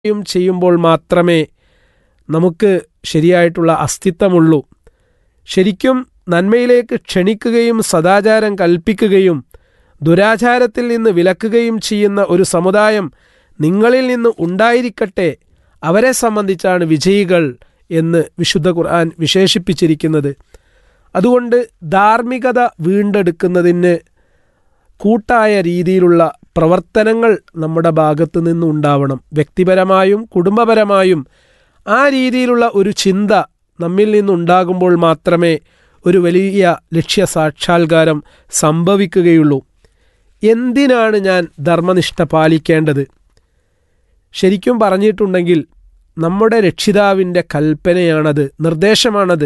യും ചെയ്യുമ്പോൾ മാത്രമേ നമുക്ക് ശരിയായിട്ടുള്ള അസ്തിത്വമുള്ളൂ ശരിക്കും നന്മയിലേക്ക് ക്ഷണിക്കുകയും സദാചാരം കൽപ്പിക്കുകയും ദുരാചാരത്തിൽ നിന്ന് വിലക്കുകയും ചെയ്യുന്ന ഒരു സമുദായം നിങ്ങളിൽ നിന്ന് ഉണ്ടായിരിക്കട്ടെ അവരെ സംബന്ധിച്ചാണ് വിജയികൾ എന്ന് വിശുദ്ധ ഖുർആൻ വിശേഷിപ്പിച്ചിരിക്കുന്നത് അതുകൊണ്ട് ധാർമ്മികത വീണ്ടെടുക്കുന്നതിന് കൂട്ടായ രീതിയിലുള്ള പ്രവർത്തനങ്ങൾ നമ്മുടെ ഭാഗത്തു നിന്നുണ്ടാവണം വ്യക്തിപരമായും കുടുംബപരമായും ആ രീതിയിലുള്ള ഒരു ചിന്ത നമ്മിൽ നിന്നുണ്ടാകുമ്പോൾ മാത്രമേ ഒരു വലിയ ലക്ഷ്യ സാക്ഷാത്കാരം സംഭവിക്കുകയുള്ളൂ എന്തിനാണ് ഞാൻ ധർമ്മനിഷ്ഠ പാലിക്കേണ്ടത് ശരിക്കും പറഞ്ഞിട്ടുണ്ടെങ്കിൽ നമ്മുടെ രക്ഷിതാവിൻ്റെ കൽപ്പനയാണത് നിർദ്ദേശമാണത്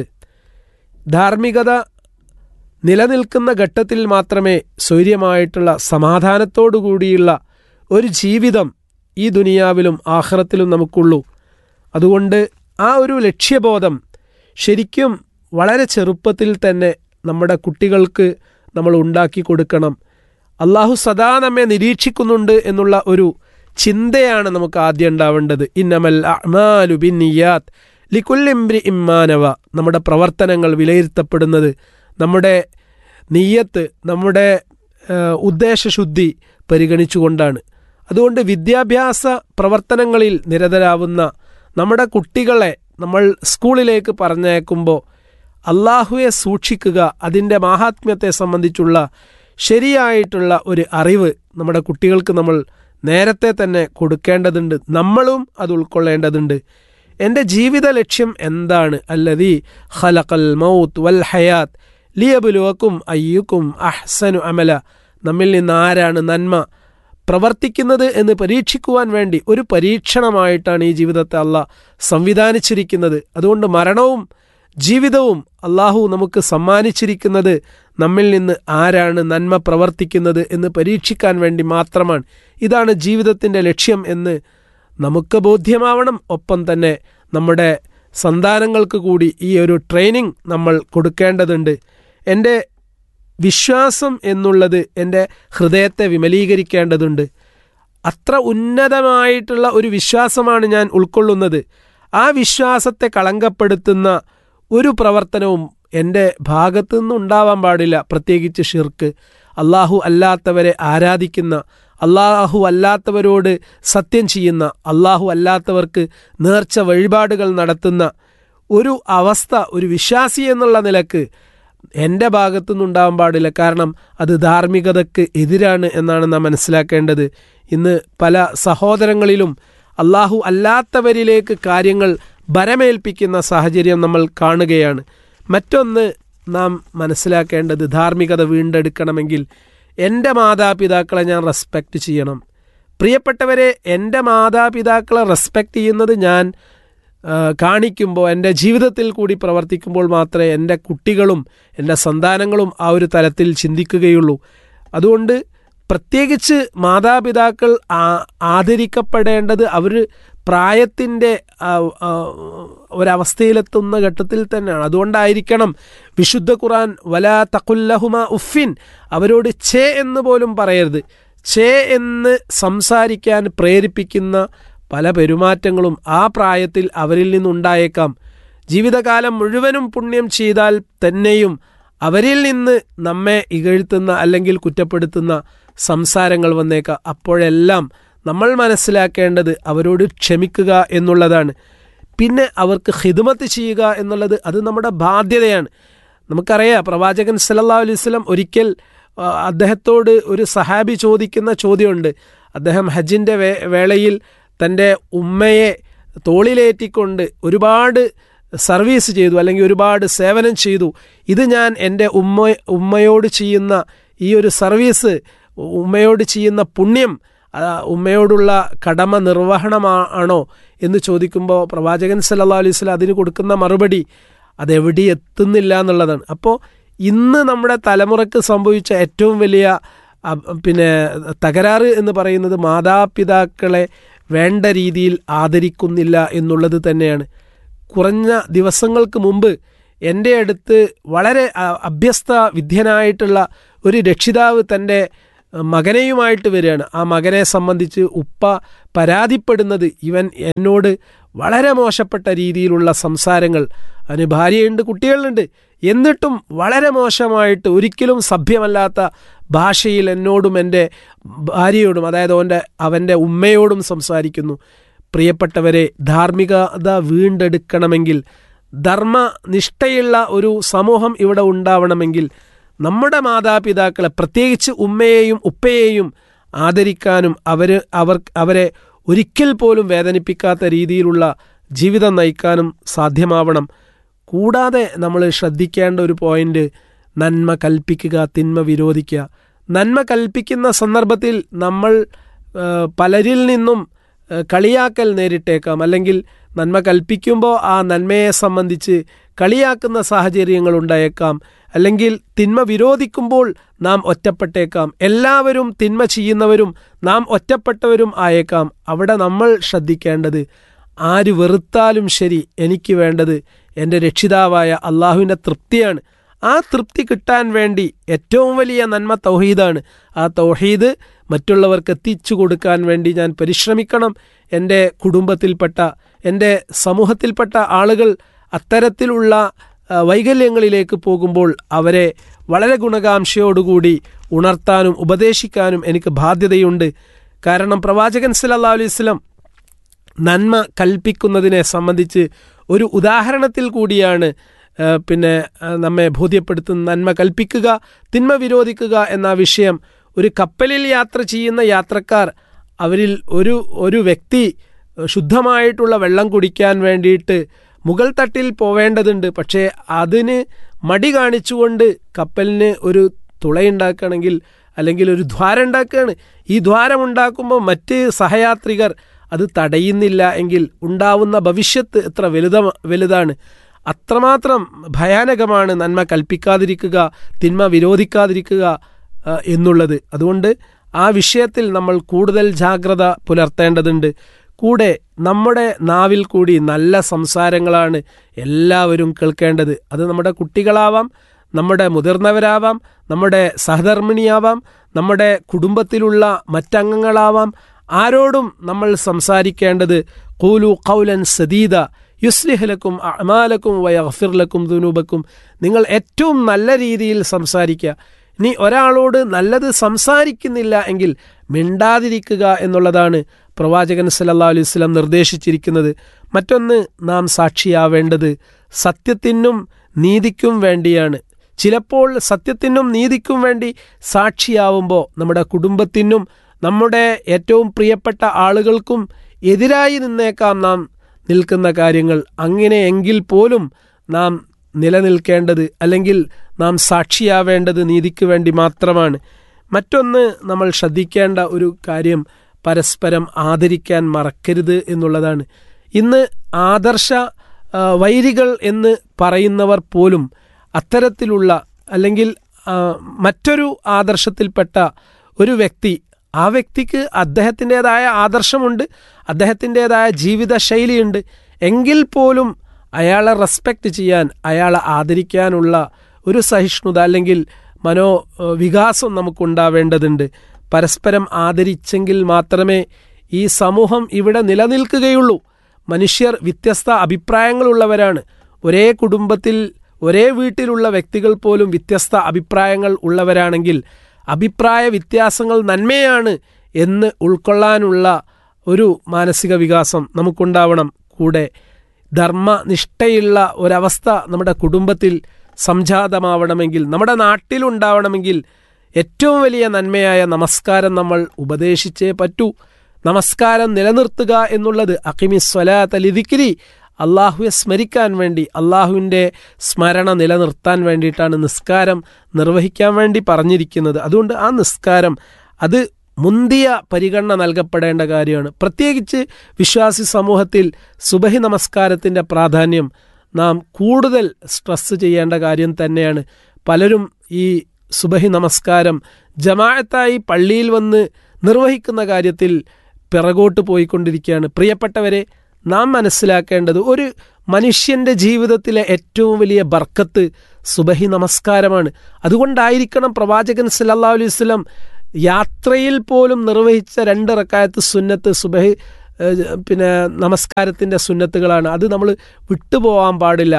ധാർമ്മികത നിലനിൽക്കുന്ന ഘട്ടത്തിൽ മാത്രമേ സ്വൈര്യമായിട്ടുള്ള സമാധാനത്തോടു കൂടിയുള്ള ഒരു ജീവിതം ഈ ദുനിയാവിലും ആഹ്റത്തിലും നമുക്കുള്ളൂ അതുകൊണ്ട് ആ ഒരു ലക്ഷ്യബോധം ശരിക്കും വളരെ ചെറുപ്പത്തിൽ തന്നെ നമ്മുടെ കുട്ടികൾക്ക് നമ്മൾ ഉണ്ടാക്കി കൊടുക്കണം അള്ളാഹു സദാ നമ്മെ നിരീക്ഷിക്കുന്നുണ്ട് എന്നുള്ള ഒരു ചിന്തയാണ് നമുക്ക് ആദ്യം ഉണ്ടാവേണ്ടത് ഇന്നമൽ അമാലു ബിന്നിയാത്ത് ലിക്കുല്ലിംബ്രി ഇമ്മാനവ നമ്മുടെ പ്രവർത്തനങ്ങൾ വിലയിരുത്തപ്പെടുന്നത് നമ്മുടെ നീയത്ത് നമ്മുടെ ഉദ്ദേശശുദ്ധി പരിഗണിച്ചുകൊണ്ടാണ് അതുകൊണ്ട് വിദ്യാഭ്യാസ പ്രവർത്തനങ്ങളിൽ നിരതരാവുന്ന നമ്മുടെ കുട്ടികളെ നമ്മൾ സ്കൂളിലേക്ക് പറഞ്ഞയക്കുമ്പോൾ അള്ളാഹുവെ സൂക്ഷിക്കുക അതിൻ്റെ മാഹാത്മ്യത്തെ സംബന്ധിച്ചുള്ള ശരിയായിട്ടുള്ള ഒരു അറിവ് നമ്മുടെ കുട്ടികൾക്ക് നമ്മൾ നേരത്തെ തന്നെ കൊടുക്കേണ്ടതുണ്ട് നമ്മളും അത് ഉൾക്കൊള്ളേണ്ടതുണ്ട് എൻ്റെ ജീവിത ലക്ഷ്യം എന്താണ് അല്ലതി ഖലഖൽ മൗത്ത് വൽ ഹയാത്ത് ലിയബുലുവക്കും അയ്യുക്കും അഹ്സനു അമല നമ്മിൽ നിന്ന് ആരാണ് നന്മ പ്രവർത്തിക്കുന്നത് എന്ന് പരീക്ഷിക്കുവാൻ വേണ്ടി ഒരു പരീക്ഷണമായിട്ടാണ് ഈ ജീവിതത്തെ അല്ല സംവിധാനിച്ചിരിക്കുന്നത് അതുകൊണ്ട് മരണവും ജീവിതവും അള്ളാഹു നമുക്ക് സമ്മാനിച്ചിരിക്കുന്നത് നമ്മിൽ നിന്ന് ആരാണ് നന്മ പ്രവർത്തിക്കുന്നത് എന്ന് പരീക്ഷിക്കാൻ വേണ്ടി മാത്രമാണ് ഇതാണ് ജീവിതത്തിൻ്റെ ലക്ഷ്യം എന്ന് നമുക്ക് ബോധ്യമാവണം ഒപ്പം തന്നെ നമ്മുടെ സന്താനങ്ങൾക്ക് കൂടി ഈ ഒരു ട്രെയിനിങ് നമ്മൾ കൊടുക്കേണ്ടതുണ്ട് എൻ്റെ വിശ്വാസം എന്നുള്ളത് എൻ്റെ ഹൃദയത്തെ വിമലീകരിക്കേണ്ടതുണ്ട് അത്ര ഉന്നതമായിട്ടുള്ള ഒരു വിശ്വാസമാണ് ഞാൻ ഉൾക്കൊള്ളുന്നത് ആ വിശ്വാസത്തെ കളങ്കപ്പെടുത്തുന്ന ഒരു പ്രവർത്തനവും എൻ്റെ ഭാഗത്തു നിന്നുണ്ടാവാൻ പാടില്ല പ്രത്യേകിച്ച് ഷിർക്ക് അള്ളാഹു അല്ലാത്തവരെ ആരാധിക്കുന്ന അള്ളാഹു അല്ലാത്തവരോട് സത്യം ചെയ്യുന്ന അള്ളാഹു അല്ലാത്തവർക്ക് നേർച്ച വഴിപാടുകൾ നടത്തുന്ന ഒരു അവസ്ഥ ഒരു വിശ്വാസി എന്നുള്ള നിലക്ക് എൻ്റെ ഭാഗത്തുനിന്നുണ്ടാവാൻ പാടില്ല കാരണം അത് ധാർമ്മികതയ്ക്ക് എതിരാണ് എന്നാണ് നാം മനസ്സിലാക്കേണ്ടത് ഇന്ന് പല സഹോദരങ്ങളിലും അള്ളാഹു അല്ലാത്തവരിലേക്ക് കാര്യങ്ങൾ ഭരമേൽപ്പിക്കുന്ന സാഹചര്യം നമ്മൾ കാണുകയാണ് മറ്റൊന്ന് നാം മനസ്സിലാക്കേണ്ടത് ധാർമ്മികത വീണ്ടെടുക്കണമെങ്കിൽ എൻ്റെ മാതാപിതാക്കളെ ഞാൻ റെസ്പെക്റ്റ് ചെയ്യണം പ്രിയപ്പെട്ടവരെ എൻ്റെ മാതാപിതാക്കളെ റെസ്പെക്റ്റ് ചെയ്യുന്നത് ഞാൻ കാണിക്കുമ്പോൾ എൻ്റെ ജീവിതത്തിൽ കൂടി പ്രവർത്തിക്കുമ്പോൾ മാത്രമേ എൻ്റെ കുട്ടികളും എൻ്റെ സന്താനങ്ങളും ആ ഒരു തലത്തിൽ ചിന്തിക്കുകയുള്ളൂ അതുകൊണ്ട് പ്രത്യേകിച്ച് മാതാപിതാക്കൾ ആദരിക്കപ്പെടേണ്ടത് അവർ പ്രായത്തിൻ്റെ ഒരവസ്ഥയിലെത്തുന്ന ഘട്ടത്തിൽ തന്നെയാണ് അതുകൊണ്ടായിരിക്കണം വിശുദ്ധ ഖുറാൻ വല തക്കുല്ലഹുമ ഉഫിൻ അവരോട് ചേ എന്ന് പോലും പറയരുത് ചേ എന്ന് സംസാരിക്കാൻ പ്രേരിപ്പിക്കുന്ന പല പെരുമാറ്റങ്ങളും ആ പ്രായത്തിൽ അവരിൽ നിന്നുണ്ടായേക്കാം ജീവിതകാലം മുഴുവനും പുണ്യം ചെയ്താൽ തന്നെയും അവരിൽ നിന്ന് നമ്മെ ഇകഴ്ത്തുന്ന അല്ലെങ്കിൽ കുറ്റപ്പെടുത്തുന്ന സംസാരങ്ങൾ വന്നേക്കാം അപ്പോഴെല്ലാം നമ്മൾ മനസ്സിലാക്കേണ്ടത് അവരോട് ക്ഷമിക്കുക എന്നുള്ളതാണ് പിന്നെ അവർക്ക് ഹിദ്മത്ത് ചെയ്യുക എന്നുള്ളത് അത് നമ്മുടെ ബാധ്യതയാണ് നമുക്കറിയാം പ്രവാചകൻ സല്ലല്ലാഹു അലൈഹി വസല്ലം ഒരിക്കൽ അദ്ദേഹത്തോട് ഒരു സഹാബി ചോദിക്കുന്ന ചോദ്യമുണ്ട് അദ്ദേഹം ഹജ്ജിൻ്റെ വേ വേളയിൽ തൻ്റെ ഉമ്മയെ തോളിലേറ്റിക്കൊണ്ട് ഒരുപാട് സർവീസ് ചെയ്തു അല്ലെങ്കിൽ ഒരുപാട് സേവനം ചെയ്തു ഇത് ഞാൻ എൻ്റെ ഉമ്മ ഉമ്മയോട് ചെയ്യുന്ന ഈ ഒരു സർവീസ് ഉമ്മയോട് ചെയ്യുന്ന പുണ്യം ഉമ്മയോടുള്ള കടമ നിർവഹണമാണോ എന്ന് ചോദിക്കുമ്പോൾ പ്രവാചകൻ സല്ലാ അലൈഹി സ്വലം അതിന് കൊടുക്കുന്ന മറുപടി അതെവിടെ എത്തുന്നില്ല എന്നുള്ളതാണ് അപ്പോൾ ഇന്ന് നമ്മുടെ തലമുറക്ക് സംഭവിച്ച ഏറ്റവും വലിയ പിന്നെ തകരാറ് എന്ന് പറയുന്നത് മാതാപിതാക്കളെ വേണ്ട രീതിയിൽ ആദരിക്കുന്നില്ല എന്നുള്ളത് തന്നെയാണ് കുറഞ്ഞ ദിവസങ്ങൾക്ക് മുമ്പ് എൻ്റെ അടുത്ത് വളരെ അഭ്യസ്ത വിദ്യനായിട്ടുള്ള ഒരു രക്ഷിതാവ് തൻ്റെ മകനെയുമായിട്ട് വരികയാണ് ആ മകനെ സംബന്ധിച്ച് ഉപ്പ പരാതിപ്പെടുന്നത് ഇവൻ എന്നോട് വളരെ മോശപ്പെട്ട രീതിയിലുള്ള സംസാരങ്ങൾ അവന് ഭാര്യയുണ്ട് കുട്ടികളുണ്ട് എന്നിട്ടും വളരെ മോശമായിട്ട് ഒരിക്കലും സഭ്യമല്ലാത്ത ഭാഷയിൽ എന്നോടും എൻ്റെ ഭാര്യയോടും അതായത് അവൻ്റെ അവൻ്റെ ഉമ്മയോടും സംസാരിക്കുന്നു പ്രിയപ്പെട്ടവരെ ധാർമ്മികത വീണ്ടെടുക്കണമെങ്കിൽ ധർമ്മനിഷ്ഠയുള്ള ഒരു സമൂഹം ഇവിടെ ഉണ്ടാവണമെങ്കിൽ നമ്മുടെ മാതാപിതാക്കളെ പ്രത്യേകിച്ച് ഉമ്മയെയും ഉപ്പയെയും ആദരിക്കാനും അവർ അവർ അവരെ ഒരിക്കൽ പോലും വേദനിപ്പിക്കാത്ത രീതിയിലുള്ള ജീവിതം നയിക്കാനും സാധ്യമാവണം കൂടാതെ നമ്മൾ ശ്രദ്ധിക്കേണ്ട ഒരു പോയിന്റ് നന്മ കൽപ്പിക്കുക തിന്മ വിരോധിക്കുക നന്മ കൽപ്പിക്കുന്ന സന്ദർഭത്തിൽ നമ്മൾ പലരിൽ നിന്നും കളിയാക്കൽ നേരിട്ടേക്കാം അല്ലെങ്കിൽ നന്മ കൽപ്പിക്കുമ്പോൾ ആ നന്മയെ സംബന്ധിച്ച് കളിയാക്കുന്ന സാഹചര്യങ്ങൾ ഉണ്ടായേക്കാം അല്ലെങ്കിൽ തിന്മ വിരോധിക്കുമ്പോൾ നാം ഒറ്റപ്പെട്ടേക്കാം എല്ലാവരും തിന്മ ചെയ്യുന്നവരും നാം ഒറ്റപ്പെട്ടവരും ആയേക്കാം അവിടെ നമ്മൾ ശ്രദ്ധിക്കേണ്ടത് ആര് വെറുത്താലും ശരി എനിക്ക് വേണ്ടത് എൻ്റെ രക്ഷിതാവായ അള്ളാഹുവിൻ്റെ തൃപ്തിയാണ് ആ തൃപ്തി കിട്ടാൻ വേണ്ടി ഏറ്റവും വലിയ നന്മ തൗഹീദാണ് ആ തൗഹീദ് മറ്റുള്ളവർക്ക് എത്തിച്ചു കൊടുക്കാൻ വേണ്ടി ഞാൻ പരിശ്രമിക്കണം എൻ്റെ കുടുംബത്തിൽപ്പെട്ട എൻ്റെ സമൂഹത്തിൽപ്പെട്ട ആളുകൾ അത്തരത്തിലുള്ള വൈകല്യങ്ങളിലേക്ക് പോകുമ്പോൾ അവരെ വളരെ ഗുണകാംക്ഷയോടുകൂടി ഉണർത്താനും ഉപദേശിക്കാനും എനിക്ക് ബാധ്യതയുണ്ട് കാരണം പ്രവാചകൻ സല്ലാ അലൈഹി സ്വലം നന്മ കൽപ്പിക്കുന്നതിനെ സംബന്ധിച്ച് ഒരു ഉദാഹരണത്തിൽ കൂടിയാണ് പിന്നെ നമ്മെ ബോധ്യപ്പെടുത്തുന്ന നന്മ കൽപ്പിക്കുക തിന്മ വിരോധിക്കുക എന്ന വിഷയം ഒരു കപ്പലിൽ യാത്ര ചെയ്യുന്ന യാത്രക്കാർ അവരിൽ ഒരു ഒരു വ്യക്തി ശുദ്ധമായിട്ടുള്ള വെള്ളം കുടിക്കാൻ വേണ്ടിയിട്ട് മുകൾ തട്ടിൽ പോവേണ്ടതുണ്ട് പക്ഷേ അതിന് മടി കാണിച്ചുകൊണ്ട് കപ്പലിന് ഒരു തുളയുണ്ടാക്കുകയാണെങ്കിൽ അല്ലെങ്കിൽ ഒരു ദ്വാരം ഉണ്ടാക്കുകയാണ് ഈ ദ്വാരം ഉണ്ടാക്കുമ്പോൾ മറ്റ് സഹയാത്രികർ അത് തടയുന്നില്ല എങ്കിൽ ഉണ്ടാവുന്ന ഭവിഷ്യത്ത് എത്ര വലുത വലുതാണ് അത്രമാത്രം ഭയാനകമാണ് നന്മ കൽപ്പിക്കാതിരിക്കുക തിന്മ വിരോധിക്കാതിരിക്കുക എന്നുള്ളത് അതുകൊണ്ട് ആ വിഷയത്തിൽ നമ്മൾ കൂടുതൽ ജാഗ്രത പുലർത്തേണ്ടതുണ്ട് കൂടെ നമ്മുടെ നാവിൽ കൂടി നല്ല സംസാരങ്ങളാണ് എല്ലാവരും കേൾക്കേണ്ടത് അത് നമ്മുടെ കുട്ടികളാവാം നമ്മുടെ മുതിർന്നവരാവാം നമ്മുടെ സഹധർമ്മിണിയാവാം നമ്മുടെ കുടുംബത്തിലുള്ള മറ്റംഗങ്ങളാവാം ആരോടും നമ്മൾ സംസാരിക്കേണ്ടത് കൂലു കൗലൻ സദീദ യുസ്ലിഹലക്കും അമാലക്കും വയഫിർലക്കും ദുനൂബക്കും നിങ്ങൾ ഏറ്റവും നല്ല രീതിയിൽ സംസാരിക്കുക ഇനി ഒരാളോട് നല്ലത് സംസാരിക്കുന്നില്ല എങ്കിൽ മിണ്ടാതിരിക്കുക എന്നുള്ളതാണ് പ്രവാചകൻ സല്ലാ അലൈഹി സ്വലം നിർദ്ദേശിച്ചിരിക്കുന്നത് മറ്റൊന്ന് നാം സാക്ഷിയാവേണ്ടത് സത്യത്തിനും നീതിക്കും വേണ്ടിയാണ് ചിലപ്പോൾ സത്യത്തിനും നീതിക്കും വേണ്ടി സാക്ഷിയാവുമ്പോൾ നമ്മുടെ കുടുംബത്തിനും നമ്മുടെ ഏറ്റവും പ്രിയപ്പെട്ട ആളുകൾക്കും എതിരായി നിന്നേക്കാം നാം നിൽക്കുന്ന കാര്യങ്ങൾ അങ്ങനെയെങ്കിൽ പോലും നാം നിലനിൽക്കേണ്ടത് അല്ലെങ്കിൽ നാം സാക്ഷിയാവേണ്ടത് നീതിക്ക് വേണ്ടി മാത്രമാണ് മറ്റൊന്ന് നമ്മൾ ശ്രദ്ധിക്കേണ്ട ഒരു കാര്യം പരസ്പരം ആദരിക്കാൻ മറക്കരുത് എന്നുള്ളതാണ് ഇന്ന് ആദർശ വൈരികൾ എന്ന് പറയുന്നവർ പോലും അത്തരത്തിലുള്ള അല്ലെങ്കിൽ മറ്റൊരു ആദർശത്തിൽപ്പെട്ട ഒരു വ്യക്തി ആ വ്യക്തിക്ക് അദ്ദേഹത്തിൻ്റെതായ ആദർശമുണ്ട് അദ്ദേഹത്തിൻ്റെതായ ജീവിത ശൈലിയുണ്ട് എങ്കിൽ പോലും അയാളെ റെസ്പെക്റ്റ് ചെയ്യാൻ അയാളെ ആദരിക്കാനുള്ള ഒരു സഹിഷ്ണുത അല്ലെങ്കിൽ മനോ വികാസം നമുക്കുണ്ടാവേണ്ടതുണ്ട് പരസ്പരം ആദരിച്ചെങ്കിൽ മാത്രമേ ഈ സമൂഹം ഇവിടെ നിലനിൽക്കുകയുള്ളൂ മനുഷ്യർ വ്യത്യസ്ത അഭിപ്രായങ്ങളുള്ളവരാണ് ഒരേ കുടുംബത്തിൽ ഒരേ വീട്ടിലുള്ള വ്യക്തികൾ പോലും വ്യത്യസ്ത അഭിപ്രായങ്ങൾ ഉള്ളവരാണെങ്കിൽ അഭിപ്രായ വ്യത്യാസങ്ങൾ നന്മയാണ് എന്ന് ഉൾക്കൊള്ളാനുള്ള ഒരു മാനസിക വികാസം നമുക്കുണ്ടാവണം കൂടെ ധർമ്മനിഷ്ഠയുള്ള ഒരവസ്ഥ നമ്മുടെ കുടുംബത്തിൽ സംജാതമാവണമെങ്കിൽ നമ്മുടെ നാട്ടിലുണ്ടാവണമെങ്കിൽ ഏറ്റവും വലിയ നന്മയായ നമസ്കാരം നമ്മൾ ഉപദേശിച്ചേ പറ്റൂ നമസ്കാരം നിലനിർത്തുക എന്നുള്ളത് അക്കിമി സ്വലാത്ത് ലിദിക്കിരി അള്ളാഹുവെ സ്മരിക്കാൻ വേണ്ടി അള്ളാഹുവിൻ്റെ സ്മരണ നിലനിർത്താൻ വേണ്ടിയിട്ടാണ് നിസ്കാരം നിർവഹിക്കാൻ വേണ്ടി പറഞ്ഞിരിക്കുന്നത് അതുകൊണ്ട് ആ നിസ്കാരം അത് മുന്തിയ പരിഗണന നൽകപ്പെടേണ്ട കാര്യമാണ് പ്രത്യേകിച്ച് വിശ്വാസി സമൂഹത്തിൽ സുബഹി നമസ്കാരത്തിൻ്റെ പ്രാധാന്യം നാം കൂടുതൽ സ്ട്രെസ് ചെയ്യേണ്ട കാര്യം തന്നെയാണ് പലരും ഈ സുബഹി നമസ്കാരം ജമാഅത്തായി പള്ളിയിൽ വന്ന് നിർവഹിക്കുന്ന കാര്യത്തിൽ പിറകോട്ട് പോയിക്കൊണ്ടിരിക്കുകയാണ് പ്രിയപ്പെട്ടവരെ നാം മനസ്സിലാക്കേണ്ടത് ഒരു മനുഷ്യൻ്റെ ജീവിതത്തിലെ ഏറ്റവും വലിയ ബർക്കത്ത് സുബഹി നമസ്കാരമാണ് അതുകൊണ്ടായിരിക്കണം പ്രവാചകൻ സല്ലാ അലൈഹി വസ്ലം യാത്രയിൽ പോലും നിർവഹിച്ച രണ്ട് റക്കായത്ത് സുന്നത്ത് സുബഹി ഏഹ്, പിന്നെ നമസ്കാരത്തിൻ്റെ സുന്നത്തുകളാണ് അത് നമ്മൾ വിട്ടുപോകാൻ പാടില്ല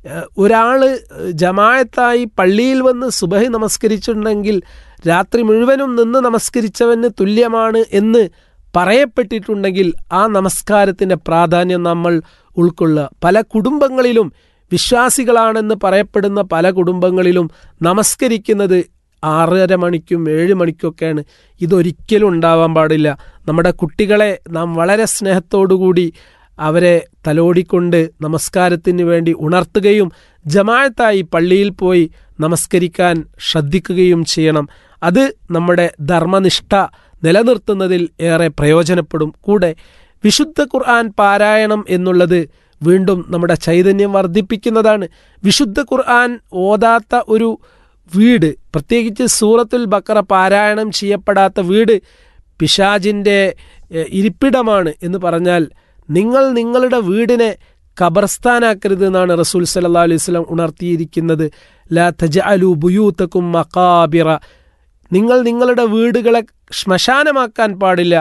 ഒരാൾ ജമായത്തായി പള്ളിയിൽ വന്ന് സുബഹി നമസ്കരിച്ചിട്ടുണ്ടെങ്കിൽ രാത്രി മുഴുവനും നിന്ന് നമസ്കരിച്ചവന് തുല്യമാണ് എന്ന് പറയപ്പെട്ടിട്ടുണ്ടെങ്കിൽ ആ നമസ്കാരത്തിൻ്റെ പ്രാധാന്യം നമ്മൾ ഉൾക്കൊള്ളുക പല കുടുംബങ്ങളിലും വിശ്വാസികളാണെന്ന് പറയപ്പെടുന്ന പല കുടുംബങ്ങളിലും നമസ്കരിക്കുന്നത് ആറര മണിക്കും ഏഴ് മണിക്കൊക്കെയാണ് ഇതൊരിക്കലും ഉണ്ടാവാൻ പാടില്ല നമ്മുടെ കുട്ടികളെ നാം വളരെ സ്നേഹത്തോടുകൂടി അവരെ തലോടിക്കൊണ്ട് നമസ്കാരത്തിന് വേണ്ടി ഉണർത്തുകയും ജമാഅത്തായി പള്ളിയിൽ പോയി നമസ്കരിക്കാൻ ശ്രദ്ധിക്കുകയും ചെയ്യണം അത് നമ്മുടെ ധർമ്മനിഷ്ഠ നിലനിർത്തുന്നതിൽ ഏറെ പ്രയോജനപ്പെടും കൂടെ വിശുദ്ധ ഖുർആൻ പാരായണം എന്നുള്ളത് വീണ്ടും നമ്മുടെ ചൈതന്യം വർദ്ധിപ്പിക്കുന്നതാണ് വിശുദ്ധ ഖുർആൻ ഓതാത്ത ഒരു വീട് പ്രത്യേകിച്ച് സൂറത്തുൽ ബക്കറ പാരായണം ചെയ്യപ്പെടാത്ത വീട് പിശാജിൻ്റെ എഹ്, ഇരിപ്പിടമാണ് എന്ന് പറഞ്ഞാൽ നിങ്ങൾ നിങ്ങളുടെ വീടിനെ ഖബർസ്ഥാനാക്കരുത് എന്നാണ് റസൂൽ സല്ലല്ലാഹു അലൈഹി വസല്ലം ഉണർത്തിയിരിക്കുന്നത് ലാ തജഅലു ബുയൂത്തക്കും മഖാബിറ നിങ്ങൾ നിങ്ങളുടെ വീടുകളെ ശ്മശാനമാക്കാൻ പാടില്ല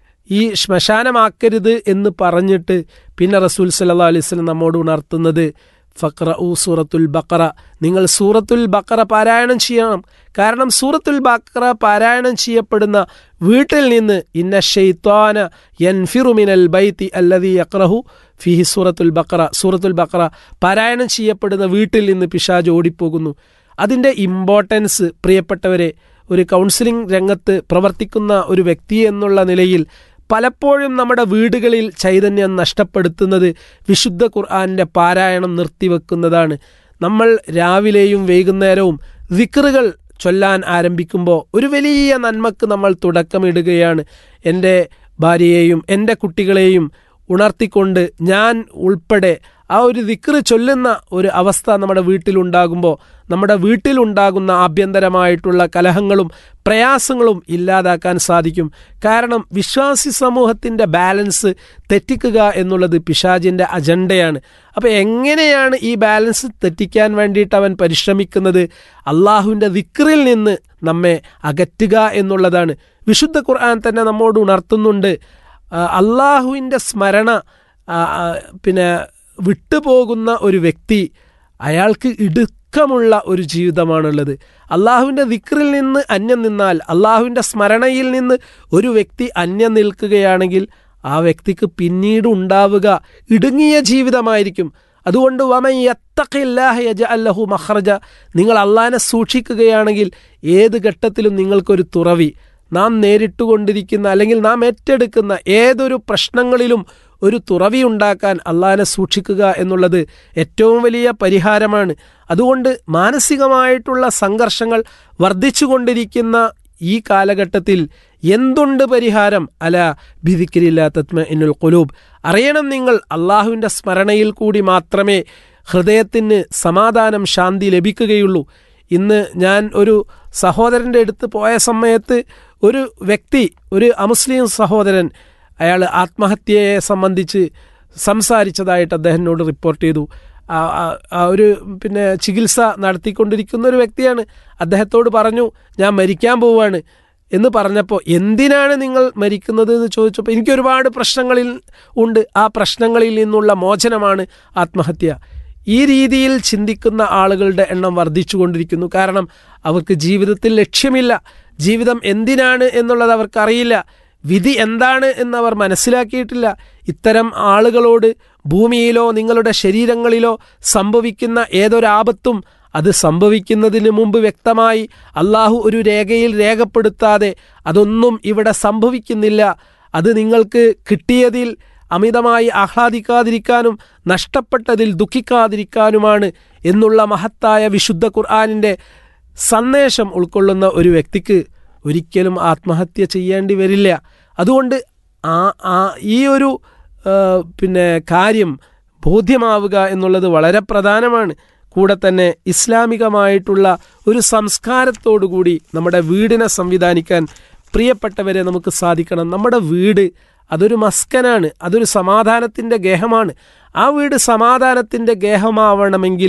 ഈ ശ്മശാനമാക്കരുത് എന്ന് പറഞ്ഞിട്ട് പിന്നെ റസൂൽ സല്ലല്ലാഹു അലൈഹി വസല്ലം നമ്മോട് ഉണർത്തുന്നത് ഫക്ര ഊ സൂറത്തുൽ ബക്കറ നിങ്ങൾ സൂറത്തുൽ ബക്കറ പാരായണം ചെയ്യണം കാരണം സൂറത്തുൽ ബക്കറ പാരായണം ചെയ്യപ്പെടുന്ന വീട്ടിൽ നിന്ന് ഇന്ന ഷെയ്ത്വാന യൻഫിറു മിനൽ ബൈത്തി അല്ലദി യക്രഹു ഫിഹി സൂറത്തുൽ ബക്കറ സൂറത്തുൽ ബക്കറ പാരായണം ചെയ്യപ്പെടുന്ന വീട്ടിൽ നിന്ന് പിശാജ് ഓടിപ്പോകുന്നു അതിൻ്റെ ഇമ്പോർട്ടൻസ് പ്രിയപ്പെട്ടവരെ ഒരു കൗൺസിലിംഗ് രംഗത്ത് പ്രവർത്തിക്കുന്ന ഒരു വ്യക്തി എന്നുള്ള നിലയിൽ പലപ്പോഴും നമ്മുടെ വീടുകളിൽ ചൈതന്യം നഷ്ടപ്പെടുത്തുന്നത് വിശുദ്ധ ഖുർആാനിൻ്റെ പാരായണം നിർത്തിവെക്കുന്നതാണ് നമ്മൾ രാവിലെയും വൈകുന്നേരവും വിക്റുകൾ ചൊല്ലാൻ ആരംഭിക്കുമ്പോൾ ഒരു വലിയ നന്മക്ക് നമ്മൾ തുടക്കമിടുകയാണ് എൻ്റെ ഭാര്യയെയും എൻ്റെ കുട്ടികളെയും ഉണർത്തിക്കൊണ്ട് ഞാൻ ഉൾപ്പെടെ ആ ഒരു ദിക്റ് ചൊല്ലുന്ന ഒരു അവസ്ഥ നമ്മുടെ വീട്ടിലുണ്ടാകുമ്പോൾ നമ്മുടെ വീട്ടിലുണ്ടാകുന്ന ആഭ്യന്തരമായിട്ടുള്ള കലഹങ്ങളും പ്രയാസങ്ങളും ഇല്ലാതാക്കാൻ സാധിക്കും കാരണം വിശ്വാസി സമൂഹത്തിൻ്റെ ബാലൻസ് തെറ്റിക്കുക എന്നുള്ളത് പിശാജിൻ്റെ അജണ്ടയാണ് അപ്പോൾ എങ്ങനെയാണ് ഈ ബാലൻസ് തെറ്റിക്കാൻ വേണ്ടിയിട്ട് അവൻ പരിശ്രമിക്കുന്നത് അള്ളാഹുവിൻ്റെ ദിക്റിൽ നിന്ന് നമ്മെ അകറ്റുക എന്നുള്ളതാണ് വിശുദ്ധ ഖുർആൻ തന്നെ നമ്മോട് ഉണർത്തുന്നുണ്ട് അള്ളാഹുവിൻ്റെ സ്മരണ ആ, ആ, പിന്നെ വിട്ടുപോകുന്ന ഒരു വ്യക്തി അയാൾക്ക് ഇടുക്കമുള്ള ഒരു ജീവിതമാണുള്ളത് അള്ളാഹുവിൻ്റെ വിക്റിൽ നിന്ന് അന്യം നിന്നാൽ അള്ളാഹുവിൻ്റെ സ്മരണയിൽ നിന്ന് ഒരു വ്യക്തി അന്യം നിൽക്കുകയാണെങ്കിൽ ആ വ്യക്തിക്ക് പിന്നീട് ഉണ്ടാവുക ഇടുങ്ങിയ ജീവിതമായിരിക്കും അതുകൊണ്ട് വമൻ യത്തഖില്ലാഹ യജഅല്ലഹു മഖ്റജ നിങ്ങൾ അള്ളാഹിനെ സൂക്ഷിക്കുകയാണെങ്കിൽ ഏത് ഘട്ടത്തിലും നിങ്ങൾക്കൊരു തുറവി നാം നേരിട്ടുകൊണ്ടിരിക്കുന്ന അല്ലെങ്കിൽ നാം ഏറ്റെടുക്കുന്ന ഏതൊരു പ്രശ്നങ്ങളിലും ഒരു തുറവി ഉണ്ടാക്കാൻ അള്ളാഹിനെ സൂക്ഷിക്കുക എന്നുള്ളത് ഏറ്റവും വലിയ പരിഹാരമാണ് അതുകൊണ്ട് മാനസികമായിട്ടുള്ള സംഘർഷങ്ങൾ വർദ്ധിച്ചുകൊണ്ടിരിക്കുന്ന ഈ കാലഘട്ടത്തിൽ എന്തുണ്ട് പരിഹാരം അല ഭിതിക്കിരില്ല തത്മ ഇന്നുൽ കുലൂബ് അറിയണം നിങ്ങൾ അള്ളാഹുവിൻ്റെ സ്മരണയിൽ കൂടി മാത്രമേ ഹൃദയത്തിന് സമാധാനം ശാന്തി ലഭിക്കുകയുള്ളൂ ഇന്ന് ഞാൻ ഒരു സഹോദരൻ്റെ അടുത്ത് പോയ സമയത്ത് ഒരു വ്യക്തി ഒരു അമുസ്ലിം സഹോദരൻ അയാൾ ആത്മഹത്യയെ സംബന്ധിച്ച് സംസാരിച്ചതായിട്ട് അദ്ദേഹത്തിനോട് റിപ്പോർട്ട് ചെയ്തു ആ- ആ- ആ ഒരു പിന്നെ ചികിത്സ നടത്തിക്കൊണ്ടിരിക്കുന്ന ഒരു വ്യക്തിയാണ് അദ്ദേഹത്തോട് പറഞ്ഞു ഞാൻ മരിക്കാൻ പോവുകയാണ് എന്ന് പറഞ്ഞപ്പോൾ എന്തിനാണ് നിങ്ങൾ മരിക്കുന്നത് എന്ന് ചോദിച്ചപ്പോൾ എനിക്ക് ഒരുപാട് പ്രശ്നങ്ങളിൽ ഉണ്ട് ആ പ്രശ്നങ്ങളിൽ നിന്നുള്ള മോചനമാണ് ആത്മഹത്യ ഈ രീതിയിൽ ചിന്തിക്കുന്ന ആളുകളുടെ എണ്ണം വർദ്ധിച്ചുകൊണ്ടിരിക്കുന്നു കാരണം അവർക്ക് ജീവിതത്തിൽ ലക്ഷ്യമില്ല ജീവിതം എന്തിനാണ് എന്നുള്ളത് അവർക്കറിയില്ല വിധി എന്താണ് എന്നവർ മനസ്സിലാക്കിയിട്ടില്ല ഇത്തരം ആളുകളോട് ഭൂമിയിലോ നിങ്ങളുടെ ശരീരങ്ങളിലോ സംഭവിക്കുന്ന ഏതൊരാപത്തും അത് സംഭവിക്കുന്നതിന് മുമ്പ് വ്യക്തമായി അള്ളാഹു ഒരു രേഖയിൽ രേഖപ്പെടുത്താതെ അതൊന്നും ഇവിടെ സംഭവിക്കുന്നില്ല അത് നിങ്ങൾക്ക് കിട്ടിയതിൽ അമിതമായി ആഹ്ലാദിക്കാതിരിക്കാനും നഷ്ടപ്പെട്ടതിൽ ദുഃഖിക്കാതിരിക്കാനുമാണ് എന്നുള്ള മഹത്തായ വിശുദ്ധ ഖുർആാനിൻ്റെ സന്ദേശം ഉൾക്കൊള്ളുന്ന ഒരു വ്യക്തിക്ക് ഒരിക്കലും ആത്മഹത്യ ചെയ്യേണ്ടി വരില്ല അതുകൊണ്ട് ആ ആ ഈ ഒരു ആ, പിന്നെ കാര്യം ബോധ്യമാവുക എന്നുള്ളത് വളരെ പ്രധാനമാണ് കൂടെ തന്നെ ഇസ്ലാമികമായിട്ടുള്ള ഒരു സംസ്കാരത്തോടുകൂടി നമ്മുടെ വീടിനെ സംവിധാനിക്കാൻ പ്രിയപ്പെട്ടവരെ നമുക്ക് സാധിക്കണം നമ്മുടെ വീട് അതൊരു മസ്കനാണ് അതൊരു സമാധാനത്തിൻ്റെ ഗേഹമാണ് ആ വീട് സമാധാനത്തിൻ്റെ ഗേഹമാവണമെങ്കിൽ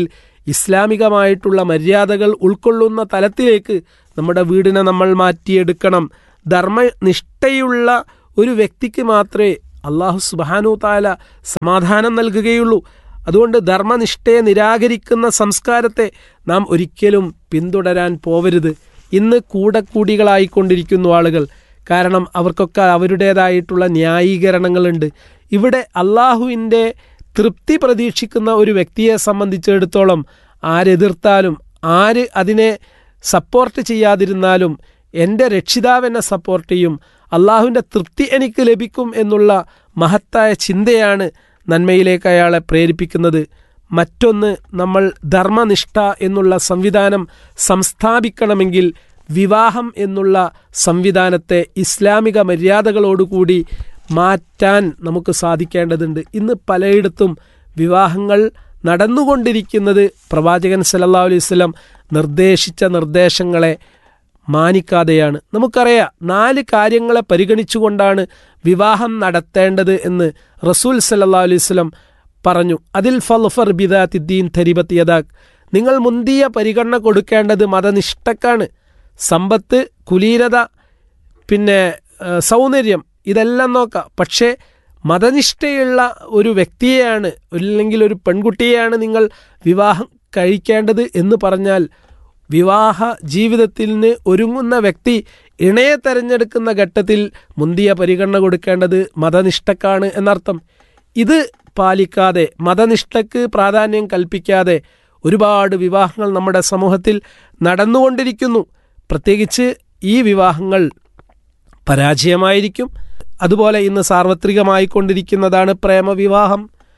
ഇസ്ലാമികമായിട്ടുള്ള മര്യാദകൾ ഉൾക്കൊള്ളുന്ന തലത്തിലേക്ക് നമ്മുടെ വീടിനെ നമ്മൾ മാറ്റിയെടുക്കണം ധർമ്മനിഷ്ഠയുള്ള ഒരു വ്യക്തിക്ക് മാത്രമേ അള്ളാഹു സുബാനു താല സമാധാനം നൽകുകയുള്ളൂ അതുകൊണ്ട് ധർമ്മനിഷ്ഠയെ നിരാകരിക്കുന്ന സംസ്കാരത്തെ നാം ഒരിക്കലും പിന്തുടരാൻ പോവരുത് ഇന്ന് കൂടക്കൂടികളായിക്കൊണ്ടിരിക്കുന്നു ആളുകൾ കാരണം അവർക്കൊക്കെ അവരുടേതായിട്ടുള്ള ന്യായീകരണങ്ങളുണ്ട് ഇവിടെ അള്ളാഹുവിൻ്റെ തൃപ്തി പ്രതീക്ഷിക്കുന്ന ഒരു വ്യക്തിയെ സംബന്ധിച്ചിടത്തോളം ആരെതിർത്താലും ആര് അതിനെ സപ്പോർട്ട് ചെയ്യാതിരുന്നാലും എൻ്റെ രക്ഷിതാവ് എന്നെ സപ്പോർട്ട് ചെയ്യും അള്ളാഹുവിൻ്റെ തൃപ്തി എനിക്ക് ലഭിക്കും എന്നുള്ള മഹത്തായ ചിന്തയാണ് നന്മയിലേക്ക് അയാളെ പ്രേരിപ്പിക്കുന്നത് മറ്റൊന്ന് നമ്മൾ ധർമ്മനിഷ്ഠ എന്നുള്ള സംവിധാനം സംസ്ഥാപിക്കണമെങ്കിൽ വിവാഹം എന്നുള്ള സംവിധാനത്തെ ഇസ്ലാമിക മര്യാദകളോടുകൂടി മാറ്റാൻ നമുക്ക് സാധിക്കേണ്ടതുണ്ട് ഇന്ന് പലയിടത്തും വിവാഹങ്ങൾ നടന്നുകൊണ്ടിരിക്കുന്നത് പ്രവാചകൻ സല്ലല്ലാഹു അലൈഹി വസല്ലം നിർദ്ദേശിച്ച നിർദ്ദേശങ്ങളെ മാനിക്കാതെയാണ് നമുക്കറിയാം നാല് കാര്യങ്ങളെ പരിഗണിച്ചുകൊണ്ടാണ് വിവാഹം നടത്തേണ്ടത് എന്ന് റസൂൽ സല്ലല്ലാഹു അലൈഹി വസല്ലം പറഞ്ഞു അതിൽ ഫൽഫർ ബിദാത്തിദ്ദീൻ ധരിബത്ത് യദാക് നിങ്ങൾ മുന്തിയ പരിഗണന കൊടുക്കേണ്ടത് മതനിഷ്ഠക്കാണ് സമ്പത്ത് കുലീനത പിന്നെ ഏഹ്, സൗന്ദര്യം ഇതെല്ലാം നോക്കാം പക്ഷേ മതനിഷ്ഠയുള്ള ഒരു വ്യക്തിയെയാണ് അല്ലെങ്കിൽ ഒരു പെൺകുട്ടിയെയാണ് നിങ്ങൾ വിവാഹം കഴിക്കേണ്ടത് എന്ന് പറഞ്ഞാൽ വിവാഹ ജീവിതത്തിന് ഒരുങ്ങുന്ന വ്യക്തി ഇണയെ തെരഞ്ഞെടുക്കുന്ന ഘട്ടത്തിൽ മുന്തിയ പരിഗണന കൊടുക്കേണ്ടത് മതനിഷ്ഠക്കാണ് എന്നർത്ഥം ഇത് പാലിക്കാതെ മതനിഷ്ഠക്ക് പ്രാധാന്യം കൽപ്പിക്കാതെ ഒരുപാട് വിവാഹങ്ങൾ നമ്മുടെ സമൂഹത്തിൽ നടന്നുകൊണ്ടിരിക്കുന്നു പ്രത്യേകിച്ച് ഈ വിവാഹങ്ങൾ പരാജയമായിരിക്കും അതുപോലെ ഇന്ന് സാർവത്രികമായി കൊണ്ടിരിക്കുന്നതാണ് പ്രേമവിവാഹം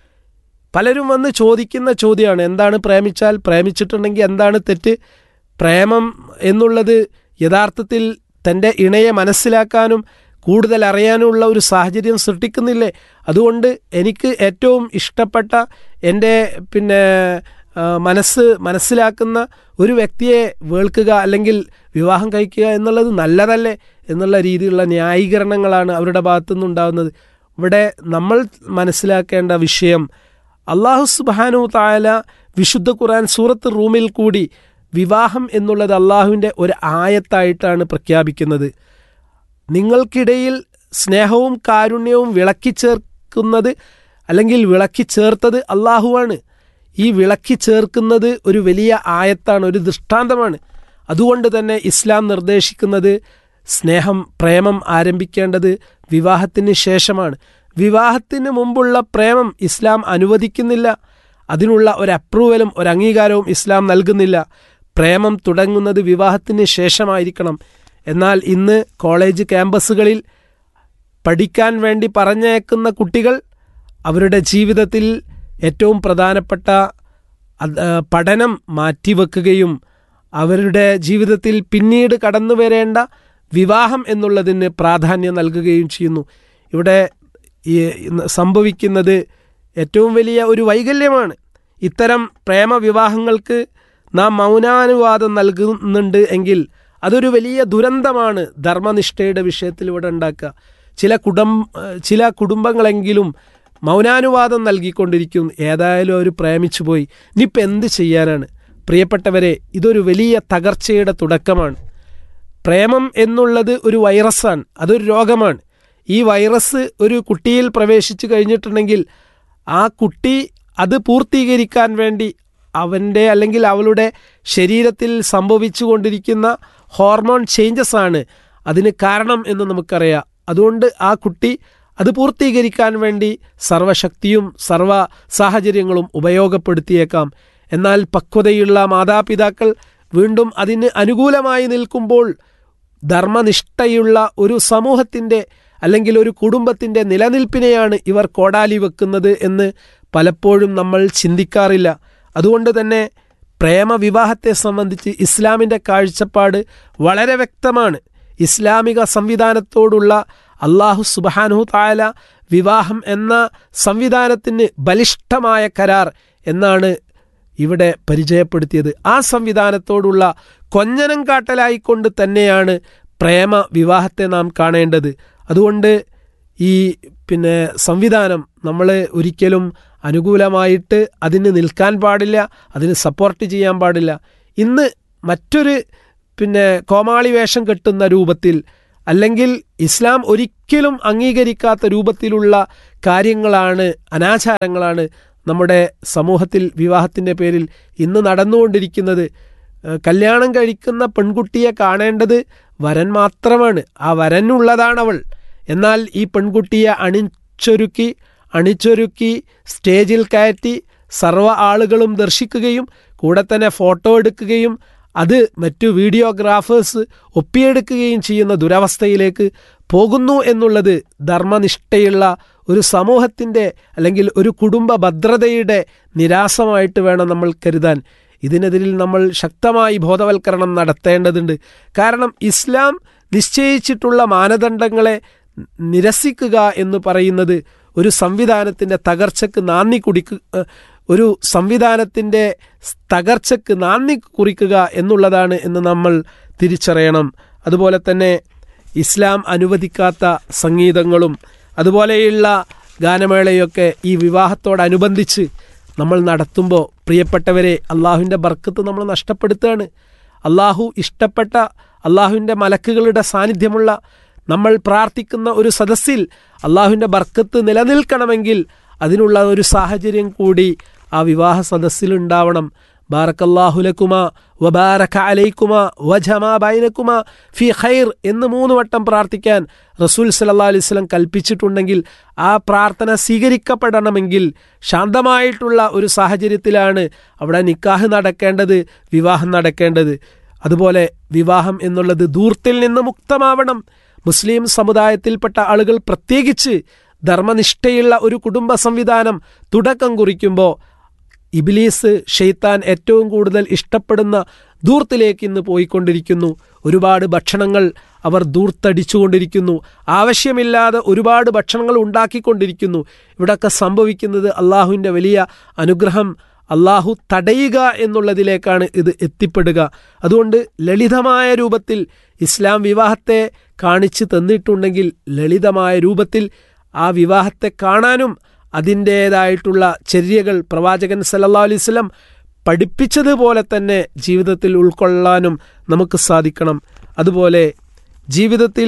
പലരും വന്ന് ചോദിക്കുന്ന ചോദ്യമാണ് എന്താണ് പ്രേമിച്ചാൽ പ്രേമിച്ചിട്ടുണ്ടെങ്കിൽ എന്താണ് തെറ്റ് പ്രേമം എന്നുള്ളത് യഥാർത്ഥത്തിൽ തൻ്റെ ഇണയെ മനസ്സിലാക്കാനും കൂടുതൽ അറിയാനുമുള്ള ഒരു സാഹചര്യം സൃഷ്ടിക്കുന്നില്ലേ അതുകൊണ്ട് എനിക്ക് ഏറ്റവും ഇഷ്ടപ്പെട്ട എൻ്റെ പിന്നെ ആ, മനസ്സ് മനസ്സിലാക്കുന്ന ഒരു വ്യക്തിയെ വേൾക്കുക അല്ലെങ്കിൽ വിവാഹം കഴിക്കുക എന്നുള്ളത് നല്ലതല്ലേ എന്നുള്ള രീതിയിലുള്ള ന്യായീകരണങ്ങളാണ് അവരുടെ ഭാഗത്തുനിന്നുണ്ടാകുന്നത് ഇവിടെ നമ്മൾ മനസ്സിലാക്കേണ്ട വിഷയം അള്ളാഹു സുബാനു താല വിശുദ്ധ ഖുർആൻ സൂറത്ത് റൂമിൽ കൂടി വിവാഹം എന്നുള്ളത് അള്ളാഹുവിൻ്റെ ഒരു ആയത്തായിട്ടാണ് പ്രഖ്യാപിക്കുന്നത് നിങ്ങൾക്കിടയിൽ സ്നേഹവും കാരുണ്യവും വിളക്കി ചേർക്കുന്നത് അല്ലെങ്കിൽ വിളക്കി ചേർത്തത് അള്ളാഹുവാണ് ഈ വിളക്കി ചേർക്കുന്നത് ഒരു വലിയ ആയത്താണ് ഒരു ദൃഷ്ടാന്തമാണ് അതുകൊണ്ട് തന്നെ ഇസ്ലാം നിർദ്ദേശിക്കുന്നത് സ്നേഹം പ്രേമം ആരംഭിക്കേണ്ടത് വിവാഹത്തിന് ശേഷമാണ് വിവാഹത്തിന് മുമ്പുള്ള പ്രേമം ഇസ്ലാം അനുവദിക്കുന്നില്ല അതിനുള്ള ഒരു അപ്രൂവലും ഒരു അംഗീകാരവും ഇസ്ലാം നൽകുന്നില്ല പ്രേമം തുടങ്ങുന്നത് വിവാഹത്തിന് ശേഷമായിരിക്കണം എന്നാൽ ഇന്ന് കോളേജ് ക്യാമ്പസുകളിൽ പഠിക്കാൻ വേണ്ടി പറഞ്ഞയക്കുന്ന കുട്ടികൾ അവരുടെ ജീവിതത്തിൽ ഏറ്റവും പ്രധാനപ്പെട്ട അത്, ആ, പഠനം മാറ്റിവെക്കുകയും അവരുടെ ജീവിതത്തിൽ പിന്നീട് കടന്നു വരേണ്ട വിവാഹം എന്നുള്ളതിന് പ്രാധാന്യം നൽകുകയും ചെയ്യുന്നു ഇവിടെ ഈ ഇന്ന് സംഭവിക്കുന്നത് ഏറ്റവും വലിയ ഒരു വൈകല്യമാണ് ഇത്തരം പ്രേമവിവാഹങ്ങൾക്ക് നാം മൗനാനുവാദം നൽകുന്നുണ്ട് എങ്കിൽ അതൊരു വലിയ ദുരന്തമാണ് ധർമ്മനിഷ്ഠയുടെ വിഷയത്തിൽ ഇവിടെ ഉണ്ടാക്കുക ചില കുടും ചില കുടുംബങ്ങളെങ്കിലും മൗനാനുവാദം നൽകിക്കൊണ്ടിരിക്കും ഏതായാലും അവർ പ്രേമിച്ചു പോയി ഇനിയിപ്പോൾ എന്ത് ചെയ്യാനാണ് പ്രിയപ്പെട്ടവരെ ഇതൊരു വലിയ തകർച്ചയുടെ തുടക്കമാണ് പ്രേമം എന്നുള്ളത് ഒരു വൈറസാണ് അതൊരു രോഗമാണ് ഈ വൈറസ് ഒരു കുട്ടിയിൽ പ്രവേശിച്ചു കഴിഞ്ഞിട്ടുണ്ടെങ്കിൽ ആ കുട്ടി അത് പൂർത്തീകരിക്കാൻ വേണ്ടി അവൻ്റെ അല്ലെങ്കിൽ അവളുടെ ശരീരത്തിൽ സംഭവിച്ചു കൊണ്ടിരിക്കുന്ന ഹോർമോൺ ചേഞ്ചസ് ആണ് അതിന് കാരണം എന്ന് നമുക്കറിയാം അതുകൊണ്ട് ആ കുട്ടി അത് പൂർത്തീകരിക്കാൻ വേണ്ടി സർവശക്തിയും സർവ സാഹചര്യങ്ങളും ഉപയോഗപ്പെടുത്തിയേക്കാം എന്നാൽ പക്വതയുള്ള മാതാപിതാക്കൾ വീണ്ടും അതിന് അനുകൂലമായി നിൽക്കുമ്പോൾ ധർമ്മനിഷ്ഠയുള്ള ഒരു സമൂഹത്തിൻ്റെ അല്ലെങ്കിൽ ഒരു കുടുംബത്തിൻ്റെ നിലനിൽപ്പിനെയാണ് ഇവർ കോടാലി വെക്കുന്നത് എന്ന് പലപ്പോഴും നമ്മൾ ചിന്തിക്കാറില്ല അതുകൊണ്ട് തന്നെ പ്രേമവിവാഹത്തെ സംബന്ധിച്ച് ഇസ്ലാമിൻ്റെ കാഴ്ചപ്പാട് വളരെ വ്യക്തമാണ് ഇസ്ലാമിക സംവിധാനത്തോടുള്ള അള്ളാഹു സുബാനു താല വിവാഹം എന്ന സംവിധാനത്തിന് ബലിഷ്ഠമായ കരാർ എന്നാണ് ഇവിടെ പരിചയപ്പെടുത്തിയത് ആ സംവിധാനത്തോടുള്ള കൊഞ്ഞനം കാട്ടലായിക്കൊണ്ട് തന്നെയാണ് പ്രേമ വിവാഹത്തെ നാം കാണേണ്ടത് അതുകൊണ്ട് ഈ പിന്നെ സംവിധാനം നമ്മൾ ഒരിക്കലും അനുകൂലമായിട്ട് അതിന് നിൽക്കാൻ പാടില്ല അതിന് സപ്പോർട്ട് ചെയ്യാൻ പാടില്ല ഇന്ന് മറ്റൊരു പിന്നെ കോമാളി വേഷം കെട്ടുന്ന രൂപത്തിൽ അല്ലെങ്കിൽ ഇസ്ലാം ഒരിക്കലും അംഗീകരിക്കാത്ത രൂപത്തിലുള്ള കാര്യങ്ങളാണ് അനാചാരങ്ങളാണ് നമ്മുടെ സമൂഹത്തിൽ വിവാഹത്തിൻ്റെ പേരിൽ ഇന്ന് നടന്നുകൊണ്ടിരിക്കുന്നത് ഏഹ് കല്യാണം കഴിക്കുന്ന പെൺകുട്ടിയെ കാണേണ്ടത് വരൻ മാത്രമാണ് ആ വരനുള്ളതാണവൾ എന്നാൽ ഈ പെൺകുട്ടിയെ അണിച്ചൊരുക്കി അണിച്ചൊരുക്കി സ്റ്റേജിൽ കയറ്റി സർവ്വ ആളുകളും ദർശിക്കുകയും കൂടെ തന്നെ ഫോട്ടോ എടുക്കുകയും അത് മറ്റു വീഡിയോഗ്രാഫേഴ്സ് ഒപ്പിയെടുക്കുകയും ചെയ്യുന്ന ദുരവസ്ഥയിലേക്ക് പോകുന്നു എന്നുള്ളത് ധർമ്മനിഷ്ഠയുള്ള ഒരു സമൂഹത്തിൻ്റെ അല്ലെങ്കിൽ ഒരു കുടുംബ ഭദ്രതയുടെ നിരാസമായിട്ട് വേണം നമ്മൾ കരുതാൻ ഇതിനെതിരിൽ നമ്മൾ ശക്തമായി ബോധവൽക്കരണം നടത്തേണ്ടതുണ്ട് കാരണം ഇസ്ലാം നിശ്ചയിച്ചിട്ടുള്ള മാനദണ്ഡങ്ങളെ നിരസിക്കുക എന്ന് പറയുന്നത് ഒരു സംവിധാനത്തിൻ്റെ തകർച്ചക്ക് നാന്ദി കുടിക്കുക ഒരു സംവിധാനത്തിൻ്റെ തകർച്ചക്ക് നാന്ദി കുറിക്കുക എന്നുള്ളതാണ് എന്ന് നമ്മൾ തിരിച്ചറിയണം അതുപോലെ തന്നെ ഇസ്ലാം അനുവദിക്കാത്ത സംഗീതങ്ങളും അതുപോലെയുള്ള ഗാനമേളയൊക്കെ ഈ വിവാഹത്തോടനുബന്ധിച്ച് നമ്മൾ നടത്തുമ്പോൾ പ്രിയപ്പെട്ടവരെ അള്ളാഹുവിൻ്റെ ബർക്കത്ത് നമ്മൾ നഷ്ടപ്പെടുത്തുകയാണ് അള്ളാഹു ഇഷ്ടപ്പെട്ട അള്ളാഹുവിൻ്റെ മലക്കുകളുടെ സാന്നിധ്യമുള്ള നമ്മൾ പ്രാർത്ഥിക്കുന്ന ഒരു സദസ്സിൽ അള്ളാഹുവിൻ്റെ ബർക്കത്ത് നിലനിൽക്കണമെങ്കിൽ അതിനുള്ള ഒരു സാഹചര്യം കൂടി ആ വിവാഹ സദസ്സിൽ ഉണ്ടാവണം ബാറക്കല്ലാഹുലക്കുമ വബാരക്ക അലൈക്കുമ വജമാ ബൈനക്കുമ ഫി ഖൈർ എന്ന് മൂന്ന് വട്ടം പ്രാർത്ഥിക്കാൻ റസൂൽ സല്ലാ അലൈഹി സ്വലം കൽപ്പിച്ചിട്ടുണ്ടെങ്കിൽ ആ പ്രാർത്ഥന സ്വീകരിക്കപ്പെടണമെങ്കിൽ ശാന്തമായിട്ടുള്ള ഒരു സാഹചര്യത്തിലാണ് അവിടെ നിക്കാഹ് നടക്കേണ്ടത് വിവാഹം നടക്കേണ്ടത് അതുപോലെ വിവാഹം എന്നുള്ളത് ദൂർത്തിൽ നിന്ന് മുക്തമാവണം മുസ്ലിം സമുദായത്തിൽപ്പെട്ട ആളുകൾ പ്രത്യേകിച്ച് ധർമ്മനിഷ്ഠയുള്ള ഒരു കുടുംബ സംവിധാനം തുടക്കം കുറിക്കുമ്പോൾ ഇബിലീസ് ഷെയ്ത്താൻ ഏറ്റവും കൂടുതൽ ഇഷ്ടപ്പെടുന്ന ദൂർത്തിലേക്ക് ഇന്ന് പോയിക്കൊണ്ടിരിക്കുന്നു ഒരുപാട് ഭക്ഷണങ്ങൾ അവർ ദൂർത്തടിച്ചുകൊണ്ടിരിക്കുന്നു ആവശ്യമില്ലാതെ ഒരുപാട് ഭക്ഷണങ്ങൾ ഉണ്ടാക്കിക്കൊണ്ടിരിക്കുന്നു ഇവിടെയൊക്കെ സംഭവിക്കുന്നത് അള്ളാഹുവിൻ്റെ വലിയ അനുഗ്രഹം അള്ളാഹു തടയുക എന്നുള്ളതിലേക്കാണ് ഇത് എത്തിപ്പെടുക അതുകൊണ്ട് ലളിതമായ രൂപത്തിൽ ഇസ്ലാം വിവാഹത്തെ കാണിച്ചു തന്നിട്ടുണ്ടെങ്കിൽ ലളിതമായ രൂപത്തിൽ ആ വിവാഹത്തെ കാണാനും അതിൻ്റേതായിട്ടുള്ള ചര്യകൾ പ്രവാചകൻ സല്ലാ അലൈവല്ലം പഠിപ്പിച്ചതുപോലെ തന്നെ ജീവിതത്തിൽ ഉൾക്കൊള്ളാനും നമുക്ക് സാധിക്കണം അതുപോലെ ജീവിതത്തിൽ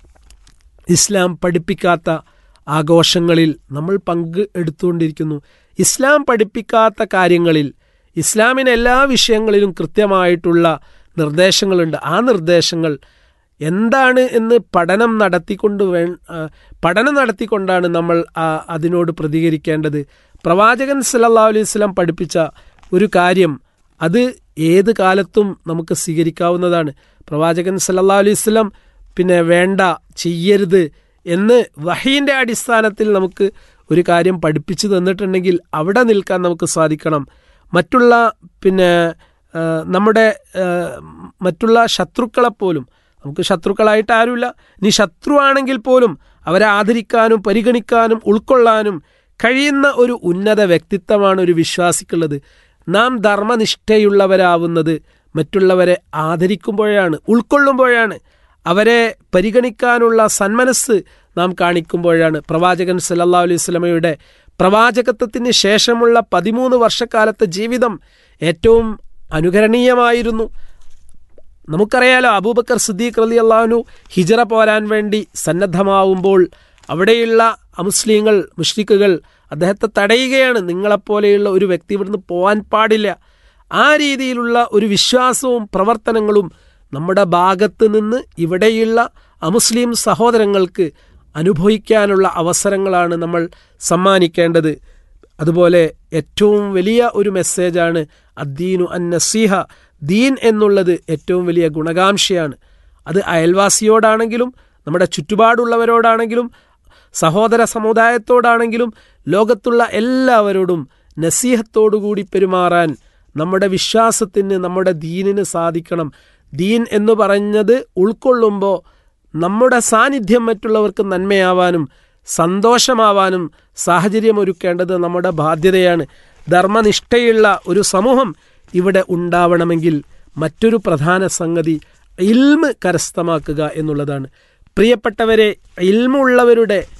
ഇസ്ലാം പഠിപ്പിക്കാത്ത ആഘോഷങ്ങളിൽ നമ്മൾ പങ്ക് എടുത്തുകൊണ്ടിരിക്കുന്നു ഇസ്ലാം പഠിപ്പിക്കാത്ത കാര്യങ്ങളിൽ ഇസ്ലാമിന് എല്ലാ വിഷയങ്ങളിലും കൃത്യമായിട്ടുള്ള നിർദ്ദേശങ്ങളുണ്ട് ആ നിർദ്ദേശങ്ങൾ എന്താണ് എന്ന് പഠനം നടത്തിക്കൊണ്ട് വേ പഠനം നടത്തിക്കൊണ്ടാണ് നമ്മൾ അതിനോട് പ്രതികരിക്കേണ്ടത് പ്രവാചകൻ സല്ലാ അലൈഹി സ്വലം പഠിപ്പിച്ച ഒരു കാര്യം അത് ഏത് കാലത്തും നമുക്ക് സ്വീകരിക്കാവുന്നതാണ് പ്രവാചകൻ സല്ലാ അലൈഹി സ്വലം പിന്നെ വേണ്ട ചെയ്യരുത് എന്ന് വഹീൻ്റെ അടിസ്ഥാനത്തിൽ നമുക്ക് ഒരു കാര്യം പഠിപ്പിച്ചു തന്നിട്ടുണ്ടെങ്കിൽ അവിടെ നിൽക്കാൻ നമുക്ക് സാധിക്കണം മറ്റുള്ള പിന്നെ നമ്മുടെ മറ്റുള്ള ശത്രുക്കളെപ്പോലും നമുക്ക് ശത്രുക്കളായിട്ട് ആരുമില്ല നീ ശത്രുവാണെങ്കിൽ പോലും അവരെ ആദരിക്കാനും പരിഗണിക്കാനും ഉൾക്കൊള്ളാനും കഴിയുന്ന ഒരു ഉന്നത വ്യക്തിത്വമാണ് ഒരു വിശ്വാസിക്കുള്ളത് നാം ധർമ്മനിഷ്ഠയുള്ളവരാവുന്നത് മറ്റുള്ളവരെ ആദരിക്കുമ്പോഴാണ് ഉൾക്കൊള്ളുമ്പോഴാണ് അവരെ പരിഗണിക്കാനുള്ള സന്മനസ് നാം കാണിക്കുമ്പോഴാണ് പ്രവാചകൻ സല്ലല്ലാഹു അലൈഹി സ്വലമയുടെ പ്രവാചകത്വത്തിന് ശേഷമുള്ള പതിമൂന്ന് വർഷക്കാലത്തെ ജീവിതം ഏറ്റവും അനുകരണീയമായിരുന്നു നമുക്കറിയാലോ അബൂബക്കർ സിദ്ദീഖ് റലി അള്ളാഹുനു ഹിജറ പോരാൻ വേണ്ടി സന്നദ്ധമാവുമ്പോൾ അവിടെയുള്ള അമുസ്ലിങ്ങൾ മുഷ്രിക്കുകൾ അദ്ദേഹത്തെ തടയുകയാണ് നിങ്ങളെപ്പോലെയുള്ള ഒരു വ്യക്തി ഇവിടുന്ന് പോകാൻ പാടില്ല ആ രീതിയിലുള്ള ഒരു വിശ്വാസവും പ്രവർത്തനങ്ങളും നമ്മുടെ ഭാഗത്ത് നിന്ന് ഇവിടെയുള്ള അമുസ്ലിം സഹോദരങ്ങൾക്ക് അനുഭവിക്കാനുള്ള അവസരങ്ങളാണ് നമ്മൾ സമ്മാനിക്കേണ്ടത് അതുപോലെ ഏറ്റവും വലിയ ഒരു മെസ്സേജാണ് അദ്ദീനു അൻ നസീഹ ദീൻ എന്നുള്ളത് ഏറ്റവും വലിയ ഗുണകാംക്ഷയാണ് അത് അയൽവാസിയോടാണെങ്കിലും നമ്മുടെ ചുറ്റുപാടുള്ളവരോടാണെങ്കിലും സഹോദര സമുദായത്തോടാണെങ്കിലും ലോകത്തുള്ള എല്ലാവരോടും നസീഹത്തോടുകൂടി പെരുമാറാൻ നമ്മുടെ വിശ്വാസത്തിന് നമ്മുടെ ദീനിന് സാധിക്കണം ദീൻ എന്ന് പറഞ്ഞത് ഉൾക്കൊള്ളുമ്പോൾ നമ്മുടെ സാന്നിധ്യം മറ്റുള്ളവർക്ക് നന്മയാവാനും സന്തോഷമാവാനും സാഹചര്യമൊരുക്കേണ്ടത് നമ്മുടെ ബാധ്യതയാണ് ധർമ്മനിഷ്ഠയുള്ള ഒരു സമൂഹം ഇവിടെ ഉണ്ടാവണമെങ്കിൽ മറ്റൊരു പ്രധാന സംഗതി ഇൽമ് കരസ്ഥമാക്കുക എന്നുള്ളതാണ് പ്രിയപ്പെട്ടവരെ ഇൽമുള്ളവരുടെ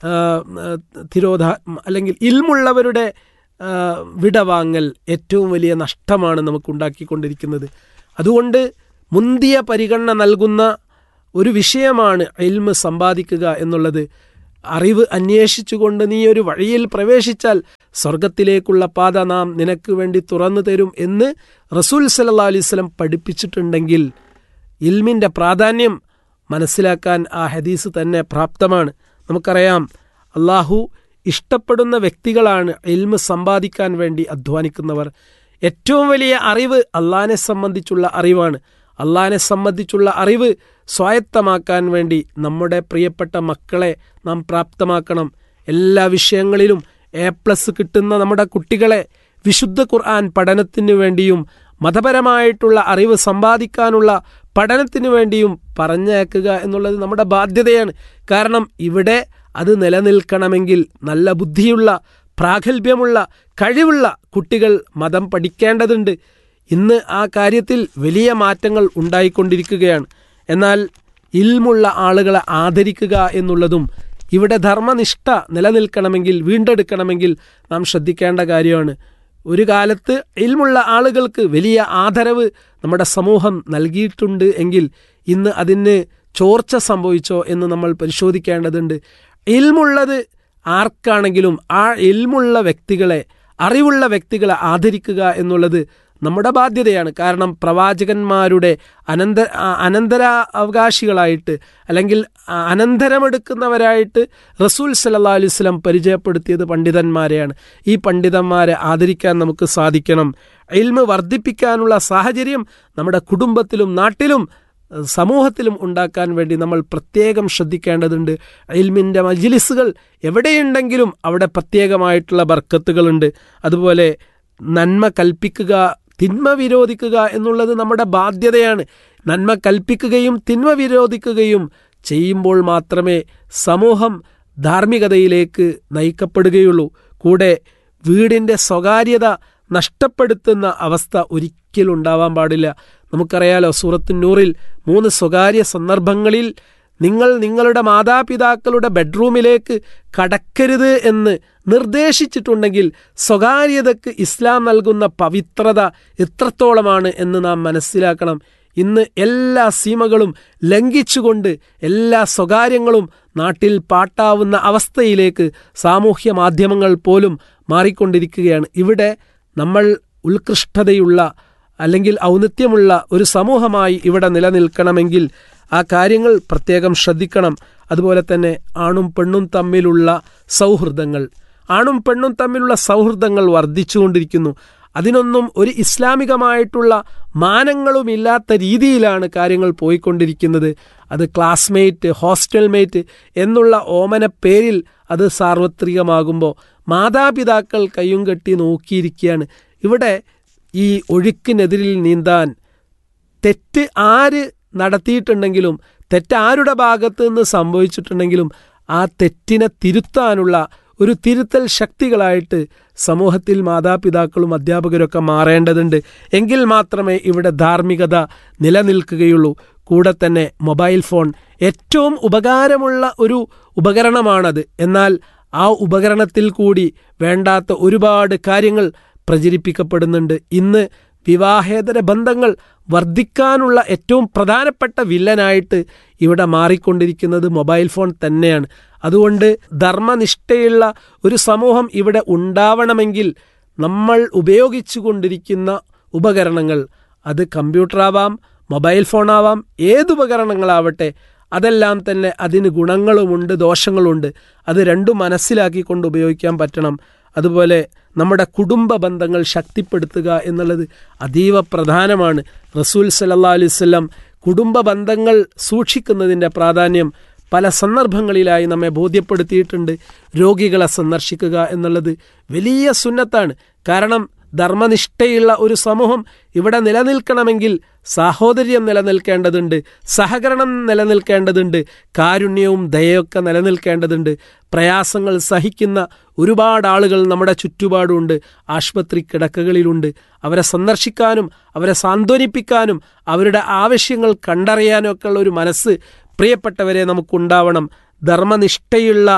ആ, ആ, തിരോധാ അല്ലെങ്കിൽ ഇൽമുള്ളവരുടെ ആ, വിടവാങ്ങൽ ഏറ്റവും വലിയ നഷ്ടമാണ് നമുക്ക് ഉണ്ടാക്കിക്കൊണ്ടിരിക്കുന്നത് അതുകൊണ്ട് മുന്തിയ പരിഗണന നൽകുന്ന ഒരു വിഷയമാണ് ഇൽമ് സമ്പാദിക്കുക എന്നുള്ളത് അറിവ് അന്വേഷിച്ചുകൊണ്ട് നീ ഒരു വഴിയിൽ പ്രവേശിച്ചാൽ സ്വർഗത്തിലേക്കുള്ള പാത നാം നിനക്ക് വേണ്ടി തുറന്നു തരും എന്ന് റസൂൽ സല്ലാ അലൈഹി സ്വലം പഠിപ്പിച്ചിട്ടുണ്ടെങ്കിൽ ഇൽമിൻ്റെ പ്രാധാന്യം മനസ്സിലാക്കാൻ ആ ഹദീസ് തന്നെ പ്രാപ്തമാണ് നമുക്കറിയാം അള്ളാഹു ഇഷ്ടപ്പെടുന്ന വ്യക്തികളാണ് ഇൽമ് സമ്പാദിക്കാൻ വേണ്ടി അധ്വാനിക്കുന്നവർ ഏറ്റവും വലിയ അറിവ് അള്ളാഹിനെ സംബന്ധിച്ചുള്ള അറിവാണ് അള്ളാഹിനെ സംബന്ധിച്ചുള്ള അറിവ് സ്വായത്തമാക്കാൻ വേണ്ടി നമ്മുടെ പ്രിയപ്പെട്ട മക്കളെ നാം പ്രാപ്തമാക്കണം എല്ലാ വിഷയങ്ങളിലും എ പ്ലസ് കിട്ടുന്ന നമ്മുടെ കുട്ടികളെ വിശുദ്ധ ഖുർആൻ പഠനത്തിനു വേണ്ടിയും മതപരമായിട്ടുള്ള അറിവ് സമ്പാദിക്കാനുള്ള പഠനത്തിനു വേണ്ടിയും പറഞ്ഞയക്കുക എന്നുള്ളത് നമ്മുടെ ബാധ്യതയാണ് കാരണം ഇവിടെ അത് നിലനിൽക്കണമെങ്കിൽ നല്ല ബുദ്ധിയുള്ള പ്രാഗൽഭ്യമുള്ള കഴിവുള്ള കുട്ടികൾ മതം പഠിക്കേണ്ടതുണ്ട് ഇന്ന് ആ കാര്യത്തിൽ വലിയ മാറ്റങ്ങൾ ഉണ്ടായിക്കൊണ്ടിരിക്കുകയാണ് എന്നാൽ ഇൽമുള്ള ആളുകളെ ആദരിക്കുക എന്നുള്ളതും ഇവിടെ ധർമ്മനിഷ്ഠ നിലനിൽക്കണമെങ്കിൽ വീണ്ടെടുക്കണമെങ്കിൽ നാം ശ്രദ്ധിക്കേണ്ട കാര്യമാണ് ഒരു കാലത്ത് ഇൽമുള്ള ആളുകൾക്ക് വലിയ ആദരവ് നമ്മുടെ സമൂഹം നൽകിയിട്ടുണ്ട് എങ്കിൽ ഇന്ന് അതിന് ചോർച്ച സംഭവിച്ചോ എന്ന് നമ്മൾ പരിശോധിക്കേണ്ടതുണ്ട് ഇൽമുള്ളത് ആർക്കാണെങ്കിലും ആ ഇൽമുള്ള വ്യക്തികളെ അറിവുള്ള വ്യക്തികളെ ആദരിക്കുക എന്നുള്ളത് നമ്മുടെ ബാധ്യതയാണ് കാരണം പ്രവാചകന്മാരുടെ അനന്ത അനന്തര അവകാശികളായിട്ട് അല്ലെങ്കിൽ അനന്തരമെടുക്കുന്നവരായിട്ട് റസൂൽ സല്ലാ അലൈഹി സ്വലം പരിചയപ്പെടുത്തിയത് പണ്ഡിതന്മാരെയാണ് ഈ പണ്ഡിതന്മാരെ ആദരിക്കാൻ നമുക്ക് സാധിക്കണം ഇൽമ് വർദ്ധിപ്പിക്കാനുള്ള സാഹചര്യം നമ്മുടെ കുടുംബത്തിലും നാട്ടിലും സമൂഹത്തിലും ഉണ്ടാക്കാൻ വേണ്ടി നമ്മൾ പ്രത്യേകം ശ്രദ്ധിക്കേണ്ടതുണ്ട് ഇൽമിൻ്റെ മജ്ലിസുകൾ എവിടെയുണ്ടെങ്കിലും അവിടെ പ്രത്യേകമായിട്ടുള്ള ബർക്കത്തുകളുണ്ട് അതുപോലെ നന്മ കൽപ്പിക്കുക തിന്മ വിരോധിക്കുക എന്നുള്ളത് നമ്മുടെ ബാധ്യതയാണ് നന്മ കൽപ്പിക്കുകയും തിന്മ വിരോധിക്കുകയും ചെയ്യുമ്പോൾ മാത്രമേ സമൂഹം ധാർമ്മികതയിലേക്ക് നയിക്കപ്പെടുകയുള്ളൂ കൂടെ വീടിൻ്റെ സ്വകാര്യത നഷ്ടപ്പെടുത്തുന്ന അവസ്ഥ ഒരിക്കലും ഉണ്ടാവാൻ പാടില്ല നമുക്കറിയാലോ സൂറത്ത് നൂറിൽ മൂന്ന് സ്വകാര്യ സന്ദർഭങ്ങളിൽ നിങ്ങൾ നിങ്ങളുടെ മാതാപിതാക്കളുടെ ബെഡ്റൂമിലേക്ക് കടക്കരുത് എന്ന് നിർദ്ദേശിച്ചിട്ടുണ്ടെങ്കിൽ സ്വകാര്യതയ്ക്ക് ഇസ്ലാം നൽകുന്ന പവിത്രത എത്രത്തോളമാണ് എന്ന് നാം മനസ്സിലാക്കണം ഇന്ന് എല്ലാ സീമകളും ലംഘിച്ചുകൊണ്ട് എല്ലാ സ്വകാര്യങ്ങളും നാട്ടിൽ പാട്ടാവുന്ന അവസ്ഥയിലേക്ക് സാമൂഹ്യ മാധ്യമങ്ങൾ പോലും മാറിക്കൊണ്ടിരിക്കുകയാണ് ഇവിടെ നമ്മൾ ഉത്കൃഷ്ടതയുള്ള അല്ലെങ്കിൽ ഔന്നിത്യമുള്ള ഒരു സമൂഹമായി ഇവിടെ നിലനിൽക്കണമെങ്കിൽ ആ കാര്യങ്ങൾ പ്രത്യേകം ശ്രദ്ധിക്കണം അതുപോലെ തന്നെ ആണും പെണ്ണും തമ്മിലുള്ള സൗഹൃദങ്ങൾ ആണും പെണ്ണും തമ്മിലുള്ള സൗഹൃദങ്ങൾ വർദ്ധിച്ചുകൊണ്ടിരിക്കുന്നു അതിനൊന്നും ഒരു ഇസ്ലാമികമായിട്ടുള്ള മാനങ്ങളുമില്ലാത്ത രീതിയിലാണ് കാര്യങ്ങൾ പോയിക്കൊണ്ടിരിക്കുന്നത് അത് ക്ലാസ്മേറ്റ് ഹോസ്റ്റൽ മേറ്റ് എന്നുള്ള ഓമന പേരിൽ അത് സാർവത്രികമാകുമ്പോൾ മാതാപിതാക്കൾ കയ്യും കെട്ടി നോക്കിയിരിക്കുകയാണ് ഇവിടെ ഈ ഒഴുക്കിനെതിരിൽ നീന്താൻ തെറ്റ് ആര് നടത്തിയിട്ടുണ്ടെങ്കിലും തെറ്റ് ആരുടെ ഭാഗത്ത് നിന്ന് സംഭവിച്ചിട്ടുണ്ടെങ്കിലും ആ തെറ്റിനെ തിരുത്താനുള്ള ഒരു തിരുത്തൽ ശക്തികളായിട്ട് സമൂഹത്തിൽ മാതാപിതാക്കളും അധ്യാപകരൊക്കെ മാറേണ്ടതുണ്ട് എങ്കിൽ മാത്രമേ ഇവിടെ ധാർമ്മികത നിലനിൽക്കുകയുള്ളൂ കൂടെ തന്നെ മൊബൈൽ ഫോൺ ഏറ്റവും ഉപകാരമുള്ള ഒരു ഉപകരണമാണത് എന്നാൽ ആ ഉപകരണത്തിൽ കൂടി വേണ്ടാത്ത ഒരുപാട് കാര്യങ്ങൾ പ്രചരിപ്പിക്കപ്പെടുന്നുണ്ട് ഇന്ന് വിവാഹേതര ബന്ധങ്ങൾ വർദ്ധിക്കാനുള്ള ഏറ്റവും പ്രധാനപ്പെട്ട വില്ലനായിട്ട് ഇവിടെ മാറിക്കൊണ്ടിരിക്കുന്നത് മൊബൈൽ ഫോൺ തന്നെയാണ് അതുകൊണ്ട് ധർമ്മനിഷ്ഠയുള്ള ഒരു സമൂഹം ഇവിടെ ഉണ്ടാവണമെങ്കിൽ നമ്മൾ ഉപയോഗിച്ചു കൊണ്ടിരിക്കുന്ന ഉപകരണങ്ങൾ അത് കമ്പ്യൂട്ടറാവാം മൊബൈൽ ഫോണാവാം ഏതുപകരണങ്ങളാവട്ടെ അതെല്ലാം തന്നെ അതിന് ഗുണങ്ങളുമുണ്ട് ദോഷങ്ങളുണ്ട് അത് രണ്ടും മനസ്സിലാക്കിക്കൊണ്ട് ഉപയോഗിക്കാൻ പറ്റണം അതുപോലെ നമ്മുടെ കുടുംബ ബന്ധങ്ങൾ ശക്തിപ്പെടുത്തുക എന്നുള്ളത് അതീവ പ്രധാനമാണ് റസൂൽ സല്ലാ അലൈവല്ലം കുടുംബ ബന്ധങ്ങൾ സൂക്ഷിക്കുന്നതിൻ്റെ പ്രാധാന്യം പല സന്ദർഭങ്ങളിലായി നമ്മെ ബോധ്യപ്പെടുത്തിയിട്ടുണ്ട് രോഗികളെ സന്ദർശിക്കുക എന്നുള്ളത് വലിയ സുന്നത്താണ് കാരണം ധർമ്മനിഷ്ഠയുള്ള ഒരു സമൂഹം ഇവിടെ നിലനിൽക്കണമെങ്കിൽ സാഹോദര്യം നിലനിൽക്കേണ്ടതുണ്ട് സഹകരണം നിലനിൽക്കേണ്ടതുണ്ട് കാരുണ്യവും ദയൊക്കെ നിലനിൽക്കേണ്ടതുണ്ട് പ്രയാസങ്ങൾ സഹിക്കുന്ന ഒരുപാട് ആളുകൾ നമ്മുടെ ചുറ്റുപാടുണ്ട് ആശുപത്രി കിടക്കകളിലുണ്ട് അവരെ സന്ദർശിക്കാനും അവരെ സാന്ത്വനിപ്പിക്കാനും അവരുടെ ആവശ്യങ്ങൾ കണ്ടറിയാനും ഒക്കെ ഉള്ള ഒരു മനസ്സ് പ്രിയപ്പെട്ടവരെ നമുക്കുണ്ടാവണം ധർമ്മനിഷ്ഠയുള്ള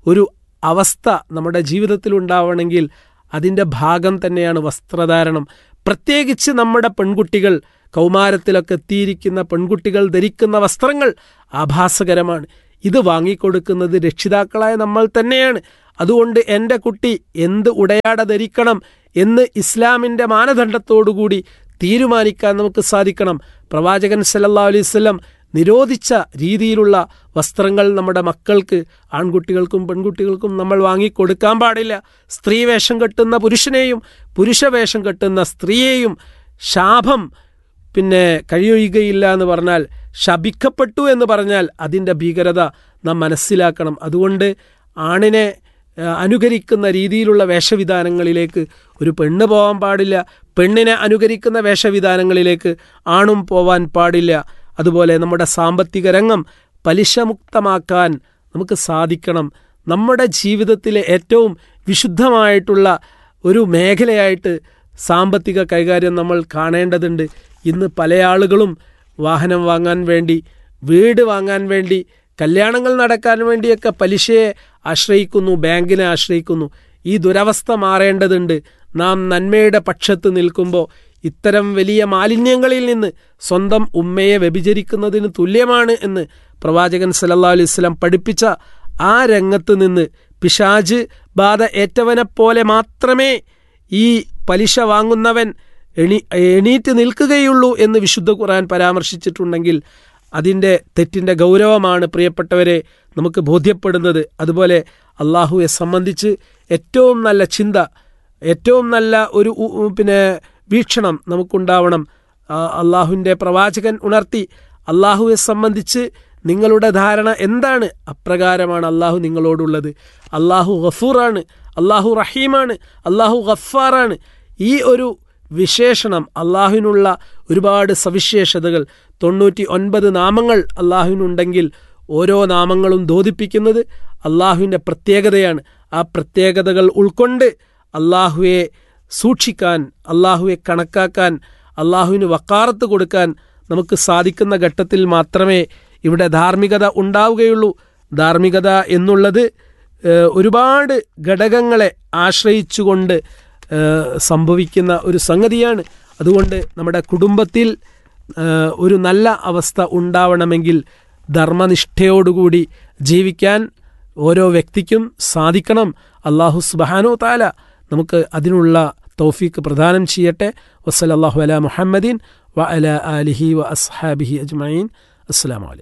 ഒരു അവസ്ഥ നമ്മുടെ ജീവിതത്തിൽ ഉണ്ടാവണമെങ്കിൽ അതിൻ്റെ ഭാഗം തന്നെയാണ് വസ്ത്രധാരണം പ്രത്യേകിച്ച് നമ്മുടെ പെൺകുട്ടികൾ കൗമാരത്തിലൊക്കെ എത്തിയിരിക്കുന്ന പെൺകുട്ടികൾ ധരിക്കുന്ന വസ്ത്രങ്ങൾ ആഭാസകരമാണ് ഇത് വാങ്ങിക്കൊടുക്കുന്നത് രക്ഷിതാക്കളായ നമ്മൾ തന്നെയാണ് അതുകൊണ്ട് എൻ്റെ കുട്ടി എന്ത് ഉടയാട ധരിക്കണം എന്ന് ഇസ്ലാമിൻ്റെ മാനദണ്ഡത്തോടുകൂടി തീരുമാനിക്കാൻ നമുക്ക് സാധിക്കണം പ്രവാചകൻ സല്ലല്ലാഹു അലൈഹി വസല്ലം നിരോധിച്ച രീതിയിലുള്ള വസ്ത്രങ്ങൾ നമ്മുടെ മക്കൾക്ക് ആൺകുട്ടികൾക്കും പെൺകുട്ടികൾക്കും നമ്മൾ വാങ്ങിക്കൊടുക്കാൻ പാടില്ല സ്ത്രീ വേഷം കെട്ടുന്ന പുരുഷനെയും പുരുഷ വേഷം കെട്ടുന്ന സ്ത്രീയെയും ശാപം പിന്നെ കഴിയൊഴിയുകയില്ല എന്ന് പറഞ്ഞാൽ ശപിക്കപ്പെട്ടു എന്ന് പറഞ്ഞാൽ അതിൻ്റെ ഭീകരത നാം മനസ്സിലാക്കണം അതുകൊണ്ട് ആണിനെ ഏഹ്, അനുകരിക്കുന്ന രീതിയിലുള്ള വേഷവിധാനങ്ങളിലേക്ക് ഒരു പെണ്ണ് പോകാൻ പാടില്ല പെണ്ണിനെ അനുകരിക്കുന്ന വേഷവിധാനങ്ങളിലേക്ക് ആണും പോവാൻ പാടില്ല അതുപോലെ നമ്മുടെ സാമ്പത്തിക രംഗം പലിശമുക്തമാക്കാൻ നമുക്ക് സാധിക്കണം നമ്മുടെ ജീവിതത്തിലെ ഏറ്റവും വിശുദ്ധമായിട്ടുള്ള ഒരു മേഖലയായിട്ട് സാമ്പത്തിക കൈകാര്യം നമ്മൾ കാണേണ്ടതുണ്ട് ഇന്ന് പല ആളുകളും വാഹനം വാങ്ങാൻ വേണ്ടി വീട് വാങ്ങാൻ വേണ്ടി കല്യാണങ്ങൾ നടക്കാൻ വേണ്ടിയൊക്കെ പലിശയെ ആശ്രയിക്കുന്നു ബാങ്കിനെ ആശ്രയിക്കുന്നു ഈ ദുരവസ്ഥ മാറേണ്ടതുണ്ട് നാം നന്മയുടെ പക്ഷത്ത് നിൽക്കുമ്പോൾ ഇത്തരം വലിയ മാലിന്യങ്ങളിൽ നിന്ന് സ്വന്തം ഉമ്മയെ വ്യഭിചരിക്കുന്നതിന് തുല്യമാണ് എന്ന് പ്രവാചകൻ സല്ലല്ലാഹു അലൈഹി വസല്ലം പഠിപ്പിച്ച ആ രംഗത്ത് നിന്ന് പിശാജ് ബാധ ഏറ്റവനെപ്പോലെ മാത്രമേ ഈ പലിശ വാങ്ങുന്നവൻ എണീ എണീറ്റ് നിൽക്കുകയുള്ളൂ എന്ന് വിശുദ്ധ ഖുർആൻ പരാമർശിച്ചിട്ടുണ്ടെങ്കിൽ അതിൻ്റെ തെറ്റിൻ്റെ ഗൗരവമാണ് പ്രിയപ്പെട്ടവരെ നമുക്ക് ബോധ്യപ്പെടുന്നത് അതുപോലെ അള്ളാഹുവെ സംബന്ധിച്ച് ഏറ്റവും നല്ല ചിന്ത ഏറ്റവും നല്ല ഒരു ഉ- ഉ- പിന്നെ വീക്ഷണം നമുക്കുണ്ടാവണം അള്ളാഹുവിൻ്റെ പ്രവാചകൻ ഉണർത്തി അള്ളാഹുവെ സംബന്ധിച്ച് നിങ്ങളുടെ ധാരണ എന്താണ് അപ്രകാരമാണ് അള്ളാഹു നിങ്ങളോടുള്ളത് അള്ളാഹു ഗഫൂറാണ് അള്ളാഹു റഹീമാണ് അള്ളാഹു ഗഫാറാണ് ഈ ഒരു വിശേഷണം അള്ളാഹുവിനുള്ള ഒരുപാട് സവിശേഷതകൾ തൊണ്ണൂറ്റി ഒൻപത് നാമങ്ങൾ അള്ളാഹുവിനുണ്ടെങ്കിൽ ഓരോ നാമങ്ങളും ധോതിപ്പിക്കുന്നത് അള്ളാഹുവിൻ്റെ പ്രത്യേകതയാണ് ആ പ്രത്യേകതകൾ ഉൾക്കൊണ്ട് അള്ളാഹുവെ സൂക്ഷിക്കാൻ അള്ളാഹുവെ കണക്കാക്കാൻ അള്ളാഹുവിന് വക്കാറത്ത് കൊടുക്കാൻ നമുക്ക് സാധിക്കുന്ന ഘട്ടത്തിൽ മാത്രമേ ഇവിടെ ധാർമ്മികത ഉണ്ടാവുകയുള്ളൂ ധാർമ്മികത എന്നുള്ളത് ഏഹ്, ഒരുപാട് ഘടകങ്ങളെ ആശ്രയിച്ചുകൊണ്ട് ഏഹ്, സംഭവിക്കുന്ന ഒരു സംഗതിയാണ് അതുകൊണ്ട് നമ്മുടെ കുടുംബത്തിൽ ഏഹ്, ഒരു നല്ല അവസ്ഥ ഉണ്ടാവണമെങ്കിൽ ധർമ്മനിഷ്ഠയോടുകൂടി ജീവിക്കാൻ ഓരോ വ്യക്തിക്കും സാധിക്കണം അള്ളാഹു സുബാനോ താല നമുക്ക് അതിനുള്ള തൗഫീക്ക് പ്രദാനം ചെയ്യട്ടെ വസ്സലാഹു അല മുഹമ്മദീൻ വ അല ആലിഹി വ അസ്ഹാബിഹി അജ്മീൻ അസ്സാം വലൈക്കും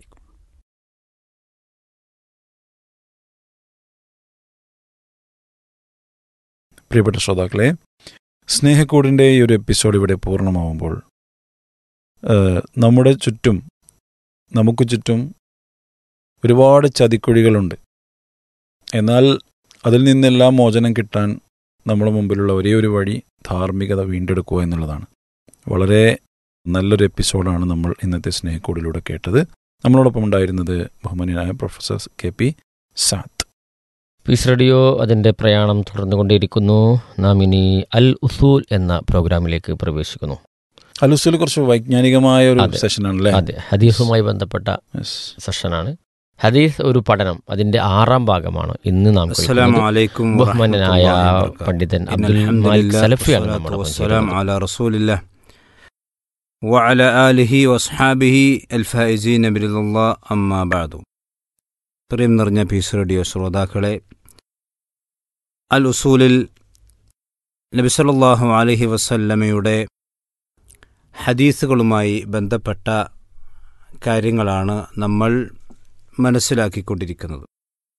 പ്രിയപ്പെട്ട ശ്രോതാക്കളെ സ്നേഹക്കൂടിൻ്റെ ഈ ഒരു എപ്പിസോഡ് ഇവിടെ പൂർണ്ണമാവുമ്പോൾ ഏഹ്, നമ്മുടെ ചുറ്റും നമുക്ക് ചുറ്റും ഒരുപാട് ചതിക്കുഴികളുണ്ട് എന്നാൽ അതിൽ നിന്നെല്ലാം മോചനം കിട്ടാൻ നമ്മുടെ മുമ്പിലുള്ള ഒരേ ഒരു വഴി ധാർമ്മികത വീണ്ടെടുക്കുക എന്നുള്ളതാണ് വളരെ നല്ലൊരു എപ്പിസോഡാണ് നമ്മൾ ഇന്നത്തെ സ്നേഹക്കൂടിലൂടെ കേട്ടത് നമ്മളോടൊപ്പം ഉണ്ടായിരുന്നത് ബഹുമാനിയായ പ്രൊഫസർ കെ പി സാത്ത് പീസ് റേഡിയോ അതിൻ്റെ പ്രയാണം തുടർന്നുകൊണ്ടേയിരിക്കുന്നു നാം ഇനി അൽ ഉസൂൽ എന്ന പ്രോഗ്രാമിലേക്ക് പ്രവേശിക്കുന്നു അലുസിൽ കുറച്ച് വൈജ്ഞാനികമായ ഒരു അതെ. സെഷനാണല്ലേ അതെ ഹദീസുമായി ബന്ധപ്പെട്ട Yes. സെഷനാണ് ഹദീസ് ഒരു പഠനം അതിന്റെ ആറാം ഭാഗമാണ് ഇന്ന് നാം السلام കേൾക്കുന്നത്. عليكم ബഹുമാന്യനായ ورحمة الله وبركاته. പണ്ഡിതൻ إن അബ്ദുൽ الحمد മാലിക് لله സലഫിയാണ് والصلاة നമ്മുടെ والسلام على رسول الله وعلى آله وأصحابه الفائزين برضا الله أما بعد പ്രിയം നിറഞ്ഞ പീസ് റേഡിയോ ശ്രോതാക്കളെ അൽ ഉസൂലിൽ നബി സല്ലല്ലാഹു അലൈഹി വസല്ലമയുടെ ഹദീസുകളുമായി ബന്ധപ്പെട്ട കാര്യങ്ങളാണ് നമ്മൾ മനസ്സിലാക്കിക്കൊണ്ടിരിക്കുന്നത്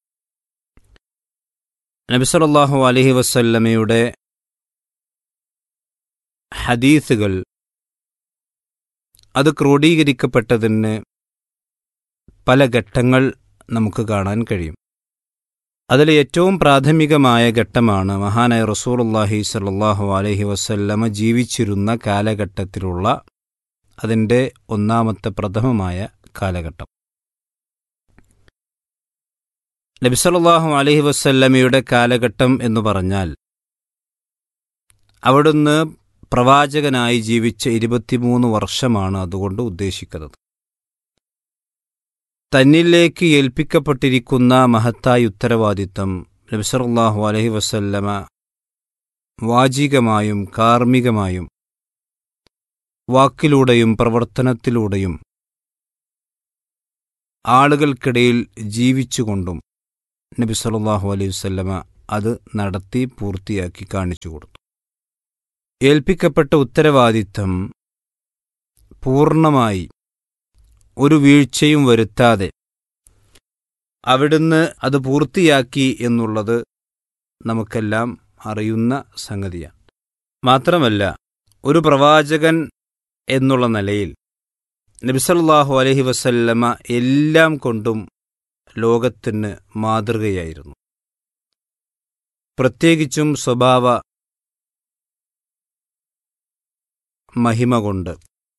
നബി സല്ലല്ലാഹു അലൈഹി വസല്ലമയുടെ ഹദീസുകൾ അത് ക്രോഡീകരിക്കപ്പെട്ടതിന് പല ഘട്ടങ്ങൾ നമുക്ക് കാണാൻ കഴിയും അതിൽ ഏറ്റവും പ്രാഥമികമായ ഘട്ടമാണ് മഹാനായ റസൂലുള്ളാഹി സ്വല്ലല്ലാഹു അലൈഹി വസല്ലമ ജീവിച്ചിരുന്ന കാലഘട്ടത്തിലുള്ള അതിൻ്റെ ഒന്നാമത്തെ പ്രഥമമായ കാലഘട്ടം നബിസല്ലാഹു അലൈഹി വസല്ലമയുടെ കാലഘട്ടം എന്ന് പറഞ്ഞാൽ അവിടുന്ന് പ്രവാചകനായി ജീവിച്ച ഇരുപത്തിമൂന്ന് വർഷമാണ് അതുകൊണ്ട് ഉദ്ദേശിക്കുന്നത് തന്നിലേക്ക് ഏൽപ്പിക്കപ്പെട്ടിരിക്കുന്ന മഹത്തായ ഉത്തരവാദിത്തം നബിസറുല്ലാഹു അലഹി വസല്ലമ വാചികമായും കാർമ്മികമായും വാക്കിലൂടെയും പ്രവർത്തനത്തിലൂടെയും ആളുകൾക്കിടയിൽ ജീവിച്ചുകൊണ്ടും നബി സല്ലല്ലാഹു അലൈഹി വസല്ലമ അത് നടത്തി പൂർത്തിയാക്കി കാണിച്ചു കൊടുത്തു ഏൽപ്പിക്കപ്പെട്ട ഉത്തരവാദിത്തം പൂർണ്ണമായി ഒരു വീഴ്ചയും വരുത്താതെ അവിടുന്ന് അത് പൂർത്തിയാക്കി എന്നുള്ളത് നമുക്കെല്ലാം അറിയുന്ന സംഗതിയാണ് മാത്രമല്ല ഒരു പ്രവാചകൻ എന്നുള്ള നിലയിൽ നബിസല്ലാഹു അലഹി വസല്ലമ എല്ലാം കൊണ്ടും ലോകത്തിന് മാതൃകയായിരുന്നു പ്രത്യേകിച്ചും സ്വഭാവ മഹിമ കൊണ്ട്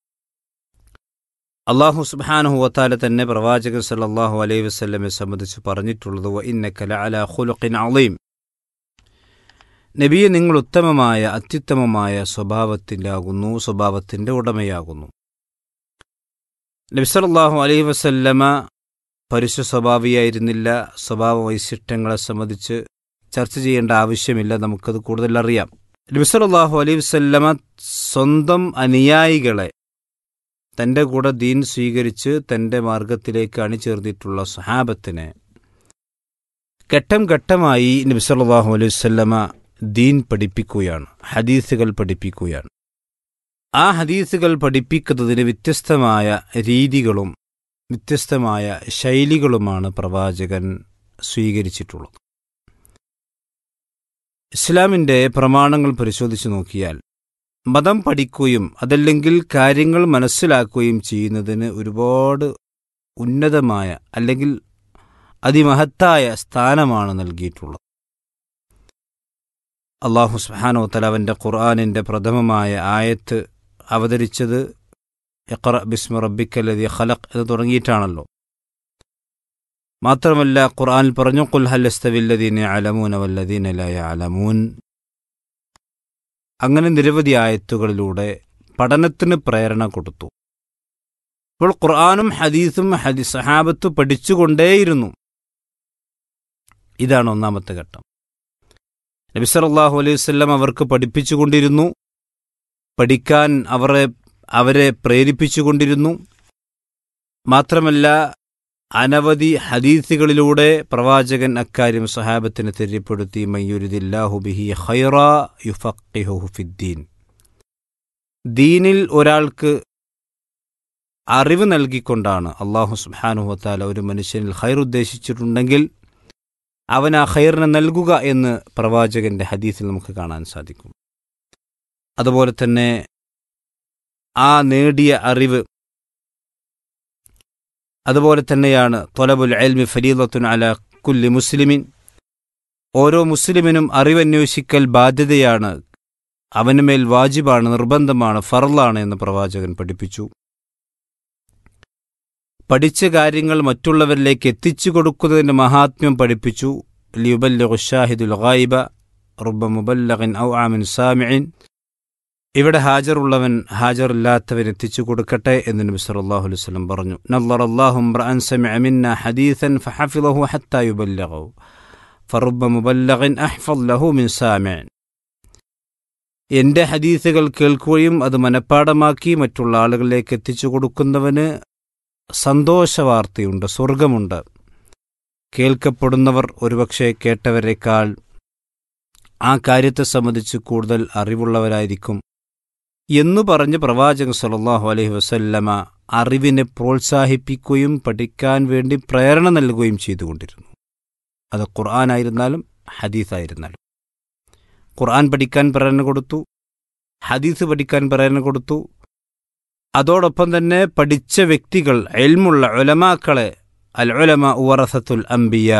അള്ളാഹു സുബ്ഹാനഹു വത്താല തന്നെ പ്രവാചകൻ സല്ലല്ലാഹു അലൈഹി വസല്ലമെ സംബന്ധിച്ച് പറഞ്ഞിട്ടുള്ളത് വ ഇന്നക ലഅലാ ഖുലുഖിൻ അളീം നബിയെ നിങ്ങൾ ഉത്തമമായ അത്യുത്തമമായ സ്വഭാവത്തിലാകുന്നു സ്വഭാവത്തിന്റെ ഉടമയാകുന്നു നബി സല്ലല്ലാഹു അലൈഹി വസല്ലമ പരുഷ സ്വഭാവിയായിരുന്നില്ല സ്വഭാവ വൈശിഷ്ട്യങ്ങളെ സംബന്ധിച്ച് ചർച്ച ചെയ്യേണ്ട ആവശ്യമില്ല നമുക്കത് കൂടുതൽ അറിയാം നബി സല്ലല്ലാഹു അലൈഹി വസല്ലമ സ്വന്തം അനുയായികളെ തൻ്റെ കൂടെ ദീൻ സ്വീകരിച്ച് തൻ്റെ മാർഗത്തിലേക്ക് അണിചേർന്നിട്ടുള്ള സഹാബത്തിനെ ഘട്ടം ഘട്ടമായി നബി സല്ലല്ലാഹു അലൈഹി വസല്ലമ ദീൻ പഠിപ്പിക്കുകയാണ് ഹദീസുകൾ പഠിപ്പിക്കുകയാണ് ആ ഹദീസുകൾ പഠിപ്പിക്കുന്നതിന് വ്യത്യസ്തമായ രീതികളും വ്യത്യസ്തമായ ശൈലികളുമാണ് പ്രവാചകൻ സ്വീകരിച്ചിട്ടുള്ളത് ഇസ്ലാമിൻ്റെ പ്രമാണങ്ങൾ പരിശോധിച്ചു നോക്കിയാൽ മതം പഠിക്കുകയും അതല്ലെങ്കിൽ കാര്യങ്ങൾ മനസ്സിലാക്കുകയും ചെയ്യുന്നതിന് ഒരുപാട് ഉന്നതമായ അല്ലെങ്കിൽ അതിമഹത്തായ സ്ഥാനമാണ് നൽകിയിട്ടുള്ളത് അള്ളാഹു സുബ്ഹാനഹു വതആല അവൻ്റെ ഖുർആനിൻ്റെ പ്രഥമമായ ആയത്ത് അവതരിച്ചത് ഇഖ്റ ബിസ്മി റബ്ബിക്കല്ലദീ ഖലഖ് എന്ന് തുടങ്ങിയിട്ടാണല്ലോ മാത്രമല്ല ഖുർആനിൽ പറഞ്ഞു ഖുൽ ഹൽ യസ്തവില്ലദീന യഅലമൂന വല്ലദീന ലാ യഅലമൂൻ അങ്ങനെ നിരവധി ആയത്തുകളിലൂടെ പഠനത്തിന് പ്രേരണ കൊടുത്തു ഇപ്പോൾ ഖുർആാനും ഹദീസും ഹദി സഹാബത്ത് പഠിച്ചുകൊണ്ടേയിരുന്നു ഇതാണ് ഒന്നാമത്തെ ഘട്ടം നബി സല്ലല്ലാഹു അലൈഹി വസല്ലം അവർക്ക് പഠിപ്പിച്ചുകൊണ്ടിരുന്നു പഠിക്കാൻ അവരെ അവരെ പ്രേരിപ്പിച്ചുകൊണ്ടിരുന്നു മാത്രമല്ല അനവധി ഹദീസുകളിലൂടെ പ്രവാചകൻ അക്കാര്യം സഹാബത്തിന് തെര്യപ്പെടുത്തി മയ്യുരുദില്ലാഹു ബിഹി ഖൈറ യുഫഖിഹുഹു ഫിദ്ദീൻ ദീനിൽ ഒരാൾക്ക് അറിവ് നൽകിക്കൊണ്ടാണ് അള്ളാഹു സുബ്ഹാനഹു വതാല ഒരു മനുഷ്യനിൽ ഖൈർ ഉദ്ദേശിച്ചിട്ടുണ്ടെങ്കിൽ അവൻ ആ ഖൈറിനെ നൽകുക എന്ന് പ്രവാചകന്റെ ഹദീസിൽ നമുക്ക് കാണാൻ സാധിക്കും അതുപോലെ തന്നെ ആ നേടിയ അറിവ് അതുപോലെ തന്നെയാണ് തൊലബുൽ എൽമി ഫരീദത്തുൻ അല കുല്ലി മുസ്ലിമിൻ ഓരോ മുസ്ലിമിനും അറിവന്വേഷിക്കൽ ബാധ്യതയാണ് അവനുമേൽ വാജിബാണ് നിർബന്ധമാണ് ഫറലാണ് എന്ന് പ്രവാചകൻ പഠിപ്പിച്ചു പഠിച്ച കാര്യങ്ങൾ മറ്റുള്ളവരിലേക്ക് എത്തിച്ചു കൊടുക്കുന്നതിൻ്റെ മഹാത്മ്യം പഠിപ്പിച്ചു ലിയുബല്ലു ഷാഹിദുൽ ഗായിബ റുബ മുബല്ലഖിൻ ഔ ആമിൻ സാമിഇൻ ഇവിടെ ഹാജറുള്ളവൻ ഹാജറില്ലാത്തവൻ എത്തിച്ചു കൊടുക്കട്ടെ എന്ന് നബി സല്ലല്ലാഹു അലൈഹി വസല്ലം പറഞ്ഞു നല്ലറ അല്ലാഹു ഇംറഅൻ സമിഅ മിന്ന ഹദീസൻ ഫഹഫിളഹു ഹത്താ യുബല്ലഗു ഫറുബ മുബല്ലഖിൻ അഹ്ഫദ് ലഹു മിൻ സാമിഇൻ എൻ്റെ ഹദീസുകൾ കേൾക്കുകയും അത് മനഃപ്പാടമാക്കി മറ്റുള്ള ആളുകളിലേക്ക് എത്തിച്ചു കൊടുക്കുന്നവന് സന്തോഷവാർത്തയുണ്ട് സ്വർഗമുണ്ട് കേൾക്കപ്പെടുന്നവർ ഒരുപക്ഷെ കേട്ടവരെക്കാൾ ആ കാര്യത്തെ സംബന്ധിച്ച് കൂടുതൽ അറിവുള്ളവരായിരിക്കും എന്നു പറഞ്ഞ് പ്രവാചകൻ സല്ലല്ലാഹു അലൈഹി വസല്ലമ അറിവിനെ പ്രോത്സാഹിപ്പിക്കുകയും പഠിക്കാൻ വേണ്ടി പ്രേരണ നൽകുകയും ചെയ്തുകൊണ്ടിരുന്നു അത് ഖുർആനായിരുന്നാലും ഹദീസായിരുന്നാലും ഖുർആൻ പഠിക്കാൻ പ്രേരണ കൊടുത്തു ഹദീസ് പഠിക്കാൻ പ്രേരണ കൊടുത്തു അതോടൊപ്പം തന്നെ പഠിച്ച വ്യക്തികൾ എൽമുള്ള ഉലമാക്കളെ അൽ ഉലമ ഉവറസത്തുൽ അംബിയ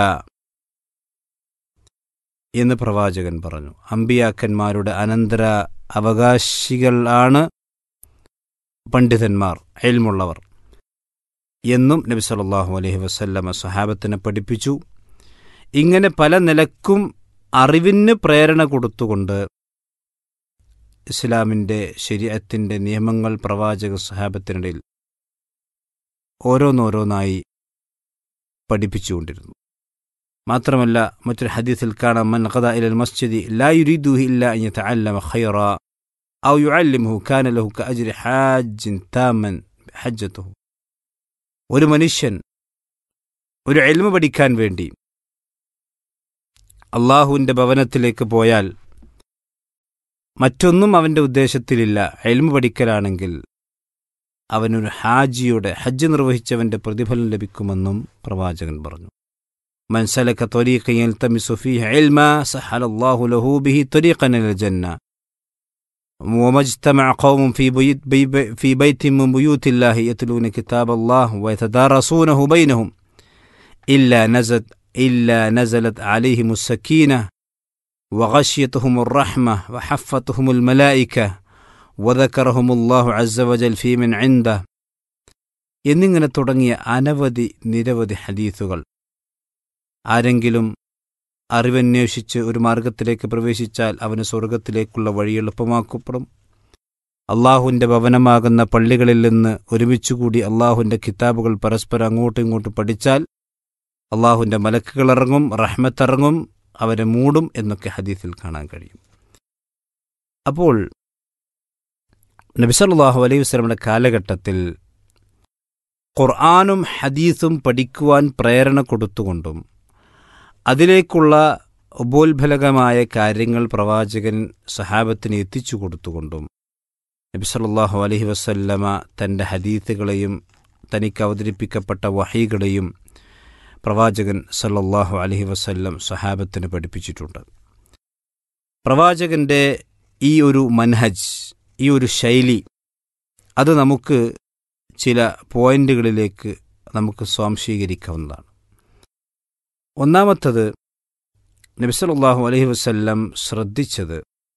എന്ന് പ്രവാചകൻ പറഞ്ഞു അമ്പിയാക്കന്മാരുടെ അനന്തര അവകാശികളാണ് പണ്ഡിതന്മാർ എൽമുള്ളവർ എന്നും നബി സല്ലല്ലാഹു അലൈഹി വസല്ലമ സഹാബത്തിനെ പഠിപ്പിച്ചു ഇങ്ങനെ പല നിലക്കും അറിവിന് പ്രേരണ കൊടുത്തുകൊണ്ട് ഇസ്ലാമിൻ്റെ ശരീരത്തിൻ്റെ നിയമങ്ങൾ പ്രവാചക സഹാബത്തിനിടയിൽ ഓരോന്നോരോന്നായി പഠിപ്പിച്ചുകൊണ്ടിരുന്നു മാത്രമല്ല മറ്റൊരു ഹദീസിൽ കാണാം മൻ ഖദ ഇലൽ മസ്ജിദി ലാ യുരീദുഹു ഇല്ല അൻ യതഅല്ലമ ഖൈറ ഔ യുഅല്ലിമുഹു കാന ലഹു കഅജ്രി ഹാജ്ജിൻ താമൻ ഹജ്ജത്തുഹു ഒരു മനുഷ്യൻ ഒരു എൽമ പഠിക്കാൻ വേണ്ടി അള്ളാഹുവിൻ്റെ ഭവനത്തിലേക്ക് പോയാൽ മറ്റൊന്നും അവൻ്റെ ഉദ്ദേശത്തിലില്ല എൽമ പഠിക്കലാണെങ്കിൽ അവനൊരു ഹാജിയുടെ ഹജ്ജ് നിർവഹിച്ചവൻ്റെ പ്രതിഫലം ലഭിക്കുമെന്നും പ്രവാചകൻ പറഞ്ഞു മൻസലക ത്വരീഖൻ യൽതമിസു ഫീഹി ഇൽമ സഹലല്ലാഹു ലഹു ബിഹി ത്വരീഖൻ ഇലൽ ജന്ന وما اجتمع قوم في بيت بي في بيت من بيوت الله يتلون كتاب الله ويتدارسونه بينهم إلا نزلت إلا نزلت عليهم السكينة وغشيتهم الرحمة وحفتهم الملائكة وذكرهم الله عز وجل في من عنده എന്നിങ്ങനെ തുടങ്ങിയ അനവധി നിരവധി ഹദീസുകൾ ആരെങ്കിലും അറിവന്വേഷിച്ച് ഒരു മാർഗത്തിലേക്ക് പ്രവേശിച്ചാൽ അവന് സ്വർഗത്തിലേക്കുള്ള വഴി എളുപ്പമാക്കപ്പെടും അള്ളാഹുവിൻ്റെ ഭവനമാകുന്ന പള്ളികളിൽ നിന്ന് ഒരുമിച്ചുകൂടി അള്ളാഹുവിൻ്റെ കിതാബുകൾ പരസ്പരം അങ്ങോട്ടും ഇങ്ങോട്ടും പഠിച്ചാൽ അള്ളാഹുവിൻ്റെ മലക്കുകൾ ഇറങ്ങും റഹ്മത്തിറങ്ങും അവരെ മൂടും എന്നൊക്കെ ഹദീസിൽ കാണാൻ കഴിയും അപ്പോൾ നബിസല്ലാഹു അലൈഹി വസ്ലമിൻ്റെ കാലഘട്ടത്തിൽ ഖുർആാനും ഹദീസും പഠിക്കുവാൻ പ്രേരണ കൊടുത്തുകൊണ്ടും അതിലേക്കുള്ള ഉപോത്ഫലകമായ കാര്യങ്ങൾ പ്രവാചകൻ സഹാബത്തിന് എത്തിച്ചു കൊടുത്തുകൊണ്ടും നബി സല്ലല്ലാഹു അലൈഹി വസല്ലമ തൻ്റെ ഹദീത്തുകളെയും തനിക്ക് അവതരിപ്പിക്കപ്പെട്ട വഹീകളെയും പ്രവാചകൻ സല്ലല്ലാഹു അലൈഹി വസല്ലം സഹാബത്തിന് പഠിപ്പിച്ചിട്ടുണ്ട് പ്രവാചകൻ്റെ ഈ ഒരു മൻഹജ് ഈ ഒരു ശൈലി അത് നമുക്ക് ചില പോയിന്റുകളിലേക്ക് നമുക്ക് സ്വാംശീകരിക്കാവുന്നതാണ് ഒന്നാമത്തത് നബിസല്ലാഹു അലൈഹി വസല്ലം ശ്രദ്ധിച്ചത്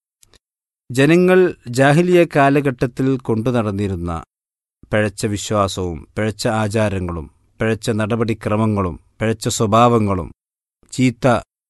ജനങ്ങൾ ജാഹിലിയ കാലഘട്ടത്തിൽ കൊണ്ടു നടന്നിരുന്ന പിഴച്ച വിശ്വാസവും പിഴച്ച ആചാരങ്ങളും പിഴച്ച നടപടിക്രമങ്ങളും പിഴച്ച സ്വഭാവങ്ങളും ചീത്ത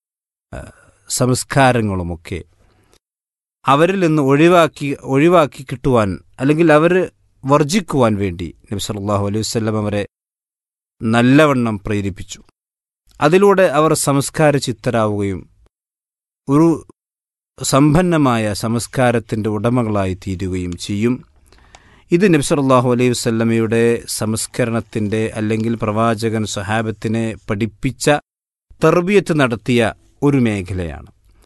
സംസ്കാരങ്ങളുമൊക്കെ അവരിൽ നിന്ന് ഒഴിവാക്കി ഒഴിവാക്കി കിട്ടുവാൻ അല്ലെങ്കിൽ അവർ വർജിക്കുവാൻ വേണ്ടി നബി സല്ലല്ലാഹു അലൈഹി വസല്ലം അവരെ നല്ലവണ്ണം പ്രേരിപ്പിച്ചു അതിലൂടെ അവർ സംസ്കാര ചിത്തരാവുകയും ഒരു സമ്പന്നമായ സംസ്കാരത്തിൻ്റെ ഉടമകളായി തീരുകയും ചെയ്യും ഇത് നബി സല്ലല്ലാഹു അലൈഹി വസല്ലമയുടെ സംസ്കരണത്തിൻ്റെ അല്ലെങ്കിൽ പ്രവാചകൻ സഹാബത്തിനെ പഠിപ്പിച്ച തർബിയത്ത് നടത്തിയ ഒരു മേഖലയാണ്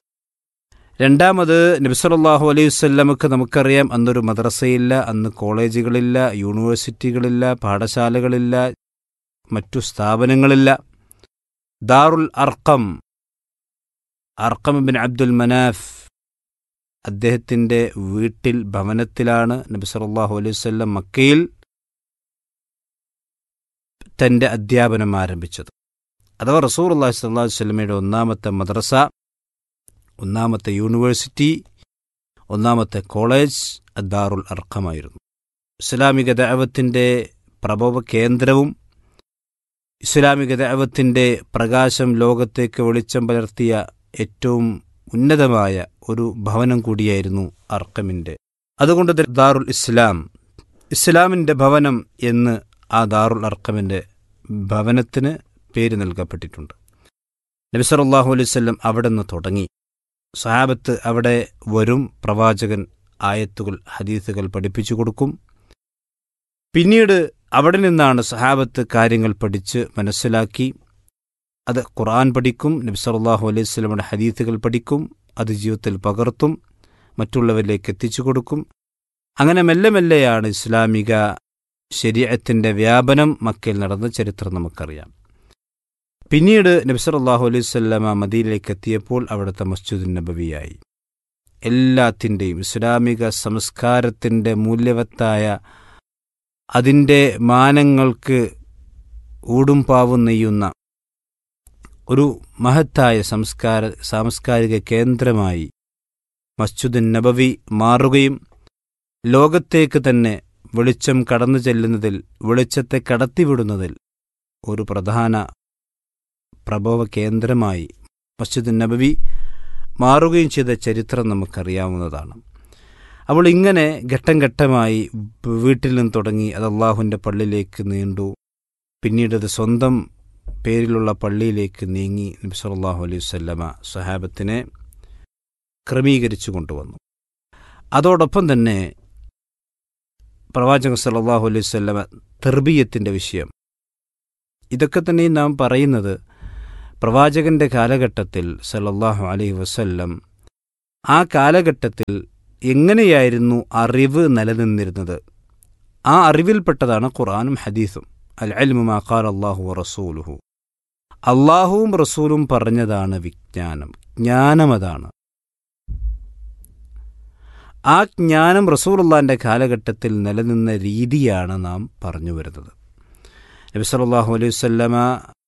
രണ്ടാമത് നബിസല്ലാഹു അലൈഹി വല്ലമക്ക് നമുക്കറിയാം അന്നൊരു മദ്രസയില്ല അന്ന് കോളേജുകളില്ല യൂണിവേഴ്സിറ്റികളില്ല പാഠശാലകളില്ല മറ്റു സ്ഥാപനങ്ങളില്ല Darul Arqam Arqam bin Abdul Manaf അദ്ദേഹത്തിൻ്റെ വീട്ടിൽ ഭവനത്തിലാണ് നബി സല്ലല്ലാഹു അലൈഹി വസല്ലം മക്കയിൽ തൻ്റെ അധ്യാപനം ആരംഭിച്ചത് അഥവാ റസൂർ അള്ളാഹി സ്വല്ലാഹു വല്ലമയുടെ ഒന്നാമത്തെ മദ്രസ ഒന്നാമത്തെ യൂണിവേഴ്സിറ്റി ഒന്നാമത്തെ കോളേജ് ദാറുൽ അർക്കമായിരുന്നു ഇസ്ലാമിക ദഅവത്തിൻ്റെ പ്രഭവ കേന്ദ്രവും ഇസ്ലാമിക ദഅവത്തിൻ്റെ പ്രകാശം ലോകത്തേക്ക് വെളിച്ചം പലർത്തിയ ഏറ്റവും ഉന്നതമായ ഒരു ഭവനം കൂടിയായിരുന്നു അർക്കമിൻ്റെ അതുകൊണ്ട് ദാറുൽ ഇസ്ലാം ഇസ്ലാമിൻ്റെ ഭവനം എന്ന് ആ ദാറുൽ അർക്കമിൻ്റെ ഭവനത്തിന് പേര് നൽകപ്പെട്ടിട്ടുണ്ട് നബിസറല്ലാഹു അലൈഹി വല്ലം അവിടെ നിന്ന് തുടങ്ങി സഹാബത്ത് അവിടെ വരും പ്രവാചകൻ ആയത്തുകൾ ഹദീസുകൾ പഠിപ്പിച്ചു കൊടുക്കും പിന്നീട് അവിടെ നിന്നാണ് സഹാബത്ത് കാര്യങ്ങൾ പഠിച്ച് മനസ്സിലാക്കി അത് ഖുർആൻ പഠിക്കും നബി സല്ലല്ലാഹു അലൈഹി സ്വലമിയുടെ ഹദീസുകൾ പഠിക്കും അത് ജീവിതത്തിൽ പകർത്തും മറ്റുള്ളവരിലേക്ക് എത്തിച്ചു കൊടുക്കും അങ്ങനെ മെല്ലെ മെല്ലെയാണ് ഇസ്ലാമിക ശരീരത്തിൻ്റെ വ്യാപനം മക്കയിൽ നടന്ന ചരിത്രം നമുക്കറിയാം പിന്നീട് നബി സല്ലല്ലാഹു അലൈഹി സ്വല്ലമ മദീനയിലേക്ക് എത്തിയപ്പോൾ അവിടുത്തെ മസ്ജിദുൻ നബവിയായി എല്ലാത്തിൻ്റെയും ഇസ്ലാമിക സംസ്കാരത്തിൻ്റെ മൂല്യവത്തായ അതിൻ്റെ മാനങ്ങൾക്ക് ഊടും പാവും നെയ്യുന്ന ഒരു മഹത്തായ സംസ്കാര സാംസ്കാരിക കേന്ദ്രമായി മസ്ജിദുൻ നബവി മാറുകയും ലോകത്തേക്ക് തന്നെ വെളിച്ചം കടന്നു ചെല്ലുന്നതിൽ വെളിച്ചത്തെ കടത്തിവിടുന്നതിൽ ഒരു പ്രധാന പ്രഭവ കേന്ദ്രമായി മസ്ജിദ് നബവി മാറുകയും ചെയ്ത ചരിത്രം നമുക്കറിയാവുന്നതാണ് അപ്പോൾ ഇങ്ങനെ ഘട്ടം ഘട്ടമായി വീട്ടിൽ നിന്ന് തുടങ്ങി അത് അള്ളാഹുവിൻ്റെ പള്ളിയിലേക്ക് നീണ്ടു പിന്നീട് അത് സ്വന്തം പേരിലുള്ള പള്ളിയിലേക്ക് നീങ്ങി നബി സല്ലല്ലാഹു അലൈഹി വസല്ലമ സഹാബത്തിനെ ക്രമീകരിച്ചു കൊണ്ടുവന്നു അതോടൊപ്പം തന്നെ പ്രവാചകൻ സല്ലല്ലാഹു അലൈഹി വസല്ലമ തെർബീയത്തിൻ്റെ വിഷയം ഇതൊക്കെ തന്നെ നാം പറയുന്നത് പ്രവാചകന്റെ കാലഘട്ടത്തിൽ സല്ലല്ലാഹു അലൈഹി വസല്ലം ആ കാലഘട്ടത്തിൽ എങ്ങനെയായിരുന്നു അറിവ് നിലനിന്നിരുന്നത് ആ അറിവിൽപ്പെട്ടതാണ് ഖുർആാനും ഹദീസും അൽ അൽമു മാ ഖാല അല്ലാഹു വ റസൂലുഹു അള്ളാഹുവും റസൂലും പറഞ്ഞതാണ് വിജ്ഞാനം ജ്ഞാനം അതാണ് ആ ജ്ഞാനം റസൂലുള്ളാന്റെ കാലഘട്ടത്തിൽ നിലനിന്ന രീതിയാണ് നാം പറഞ്ഞു വരുന്നത് നബി സല്ലല്ലാഹു അലൈഹി വസല്ലമ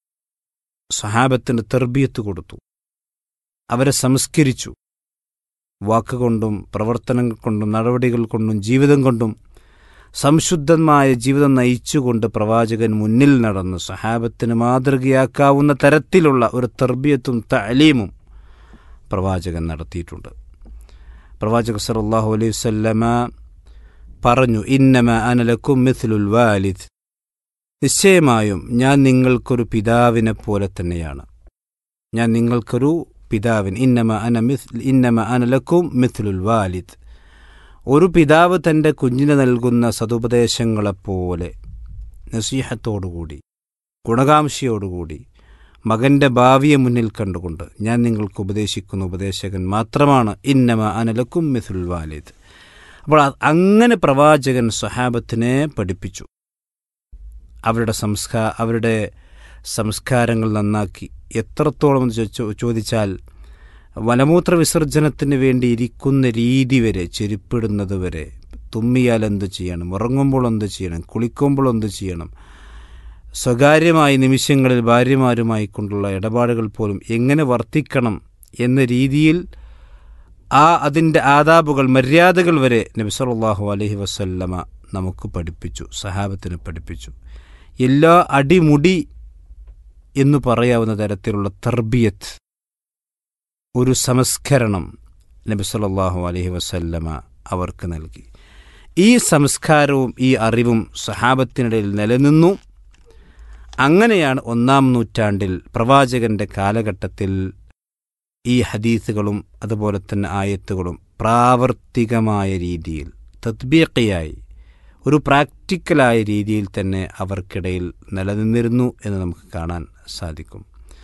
സഹാബത്തിന് തെർബിയത്ത് കൊടുത്തു അവരെ സംസ്കരിച്ചു വാക്കുകൊണ്ടും പ്രവർത്തനങ്ങൾ കൊണ്ടും നടപടികൾ കൊണ്ടും ജീവിതം കൊണ്ടും സംശുദ്ധമായ ജീവിതം നയിച്ചുകൊണ്ട് പ്രവാചകൻ മുന്നിൽ നടന്ന് സഹാബത്തിന് മാതൃകയാക്കാവുന്ന തരത്തിലുള്ള ഒരു തെർബിയത്തും തലീമും പ്രവാചകൻ നടത്തിയിട്ടുണ്ട് പ്രവാചക സല്ലല്ലാഹു അലൈഹി വസല്ലമ പറഞ്ഞു ഇന്നമ അനലക്കും മിഥ്ലുൽ വാലിദ് നിശ്ചയമായും ഞാൻ നിങ്ങൾക്കൊരു പിതാവിനെ പോലെ തന്നെയാണ് ഞാൻ നിങ്ങൾക്കൊരു പിതാവിൻ ഇന്നമ അന മിഥ് ഇന്നമ അനലക്കും മിഥ്ലുൽ വാലിദ് ഒരു പിതാവ് തൻ്റെ കുഞ്ഞിന് നൽകുന്ന സതുപദേശങ്ങളെപ്പോലെ നസീഹത്തോടുകൂടി ഗുണകാംക്ഷയോടുകൂടി മകന്റെ ഭാവിയെ മുന്നിൽ കണ്ടുകൊണ്ട് ഞാൻ നിങ്ങൾക്ക് ഉപദേശിക്കുന്ന ഉപദേശകൻ മാത്രമാണ് ഇന്നമ അനലക്കും മിഥുൽ വാലിദ് അപ്പോൾ അത് അങ്ങനെ പ്രവാചകൻ സ്വഹാബത്തിനെ പഠിപ്പിച്ചു അവരുടെ സംസ്കാ അവരുടെ സംസ്കാരങ്ങൾ നന്നാക്കി എത്രത്തോളം എന്ന് ചോ- ചോദിച്ചാൽ വനമൂത്ര വിസർജനത്തിന് വേണ്ടി ഇരിക്കുന്ന രീതി വരെ ചെരുപ്പിടുന്നത് വരെ തുമ്മിയാൽ എന്ത് ചെയ്യണം ഉറങ്ങുമ്പോൾ എന്ത് ചെയ്യണം കുളിക്കുമ്പോൾ എന്ത് ചെയ്യണം സ്വകാര്യമായ നിമിഷങ്ങളിൽ ഭാര്യമാരുമായി കൊണ്ടുള്ള ഇടപാടുകൾ പോലും എങ്ങനെ വർത്തിക്കണം എന്ന രീതിയിൽ ആ അതിൻ്റെ ആദാബുകൾ മര്യാദകൾ വരെ നബി സല്ലല്ലാഹു അലൈഹി വസല്ലമ നമുക്ക് പഠിപ്പിച്ചു സഹാബത്തിന് പഠിപ്പിച്ചു എല്ലാ അടിമുടി എന്ന് പറയാവുന്ന തരത്തിലുള്ള തർബിയത്ത് ഒരു സംസ്കരണം നബി സല്ലല്ലാഹു അലൈഹി വസല്ലമ അവർക്ക് നൽകി ഈ സംസ്കാരവും ഈ അറിവും സഹാബത്തിനിടയിൽ നിലനിന്നു അങ്ങനെയാണ് ഒന്നാം നൂറ്റാണ്ടിൽ പ്രവാചകന്റെ കാലഘട്ടത്തിൽ ഈ ഹദീസുകളും അതുപോലെ തന്നെ ആയത്തുകളും പ്രാവർത്തികമായ രീതിയിൽ തദ്ബീഖിയായി ഒരു പ്രാക്ടിക്കലായ രീതിയിൽ തന്നെ അവർക്കിടയിൽ നിലനിന്നിരുന്നു എന്ന് നമുക്ക് കാണാൻ സാധിക്കും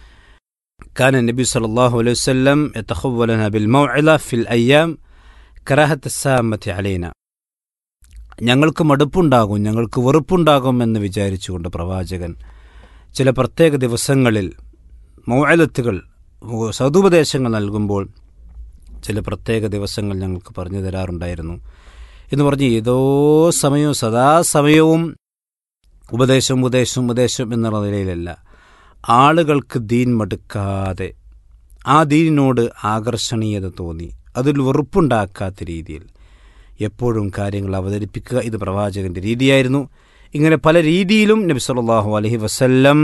كان النبي صلى الله عليه وسلم يتخولنا بالموعظة في الأيام كراهة السامة علينا ഞങ്ങൾക്ക് മടുപ്പുണ്ടാകും ഞങ്ങൾക്ക് വെറുപ്പുണ്ടാകും എന്ന് വിചാരിച്ചുകൊണ്ട് പ്രവാചകൻ ചില പ്രത്യേക ദിവസങ്ങളിൽ മൗഅലത്തുകൾ സതുപദേശങ്ങൾ നൽകുമ്പോൾ ചില പ്രത്യേക ദിവസങ്ങൾ ഞങ്ങൾക്ക് പറഞ്ഞു തരാറുണ്ടായിരുന്നു എന്ന് പറഞ്ഞ് ഏതോ സമയവും സദാസമയവും ഉപദേശം ഉപദേശം ഉപദേശം എന്നുള്ള നിലയിലല്ല ആളുകൾക്ക് ദീൻ മടുക്കാതെ ആ ദീനിനോട് ആകർഷണീയത തോന്നി അതിൽ വെറുപ്പുണ്ടാക്കാത്ത രീതിയിൽ എപ്പോഴും കാര്യങ്ങൾ അവതരിപ്പിക്കുക ഇത് പ്രവാചകന്റെ രീതിയായിരുന്നു ഇങ്ങനെ പല രീതിയിലും നബി സല്ലല്ലാഹു അലൈഹി വസല്ലം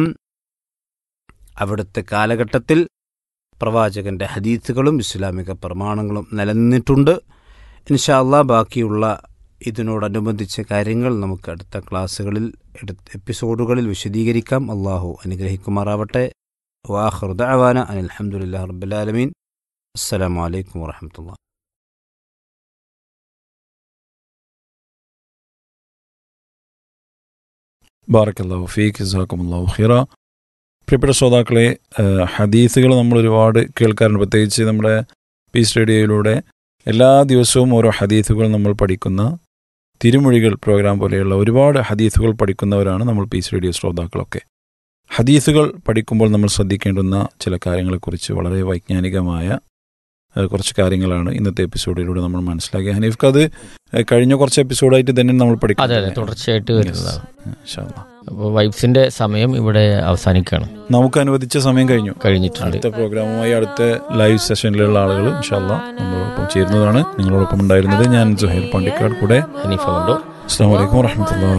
അവിടുത്തെ കാലഘട്ടത്തിൽ പ്രവാചകന്റെ ഹദീസുകളും ഇസ്ലാമിക പ്രമാണങ്ങളും നിലനിന്നിട്ടുണ്ട് ഇൻഷാ അള്ളാ ബാക്കിയുള്ള ഇതിനോടനുബന്ധിച്ച കാര്യങ്ങൾ നമുക്ക് അടുത്ത ക്ലാസ്സുകളിൽ എടുത്ത് എപ്പിസോഡുകളിൽ വിശദീകരിക്കാം അള്ളാഹു അനുഗ്രഹിക്കുമാറാവട്ടെ വാഹർ ദഅവാന അനിൽ അൽഹംദുലില്ലാഹി റബ്ബിൽ ആലമീൻ അസ്സലാമു അലൈക്കും വറഹ്മത്തുള്ളാഹി ബാറക്കല്ലാഹു ഫീഖ് ജസാക്കുമുല്ലാഹു ഖിറ പ്രിയപ്പെട്ട ശ്രോതാക്കളെ ഏഹ്, ഹദീസുകൾ നമ്മൾ ഒരുപാട് കേൾക്കാറുണ്ട് പ്രത്യേകിച്ച് നമ്മുടെ പീസ് റേഡിയോയിലൂടെ എല്ലാ ദിവസവും ഓരോ ഹദീസുകൾ നമ്മൾ പഠിക്കുന്ന തിരുമൊഴികൾ പ്രോഗ്രാം പോലെയുള്ള ഒരുപാട് ഹദീസുകൾ പഠിക്കുന്നവരാണ് നമ്മൾ പീസ് റേഡിയോ ശ്രോതാക്കളൊക്കെ ഹദീസുകൾ പഠിക്കുമ്പോൾ നമ്മൾ ശ്രദ്ധിക്കേണ്ടുന്ന ചില കാര്യങ്ങളെക്കുറിച്ച് വളരെ വൈജ്ഞാനികമായ ഏഹ്, കുറച്ച് കാര്യങ്ങളാണ് ഇന്നത്തെ എപ്പിസോഡിലൂടെ നമ്മൾ മനസ്സിലാക്കിയത് ഹനീഫ്ക്ക് അത് ഏഹ്, കഴിഞ്ഞ കുറച്ച് എപ്പിസോഡായിട്ട് തന്നെ നമ്മൾ അതെ പഠിക്കുന്നത് അതെ തുടർച്ചയായിട്ട് വരുന്നതാണ് ഇൻഷാ അല്ലാ. അപ്പോൾ വൈബ്സിന്റെ സമയം ഇവിടെ അവസാനിക്കുകയാണ് നമുക്ക് അനുവദിച്ച സമയം കഴിഞ്ഞു കഴിഞ്ഞിട്ടുണ്ട് അടുത്ത പ്രോഗ്രാമുമായി അടുത്ത ലൈവ് സെഷനിലുള്ള ആളുകൾ ഇൻഷാല്ല നമ്മളോടൊപ്പം ചേരുന്നതാണ് നിങ്ങളോടൊപ്പം ഉണ്ടായിരുന്നത് ഞാൻ സുഹൈൽ പാണ്ടിക്കാട് കൂടെ ഹനീഫ കൊണ്ടോ അസ്സാം വലൈക്കും വാഹമത്തല്ലാ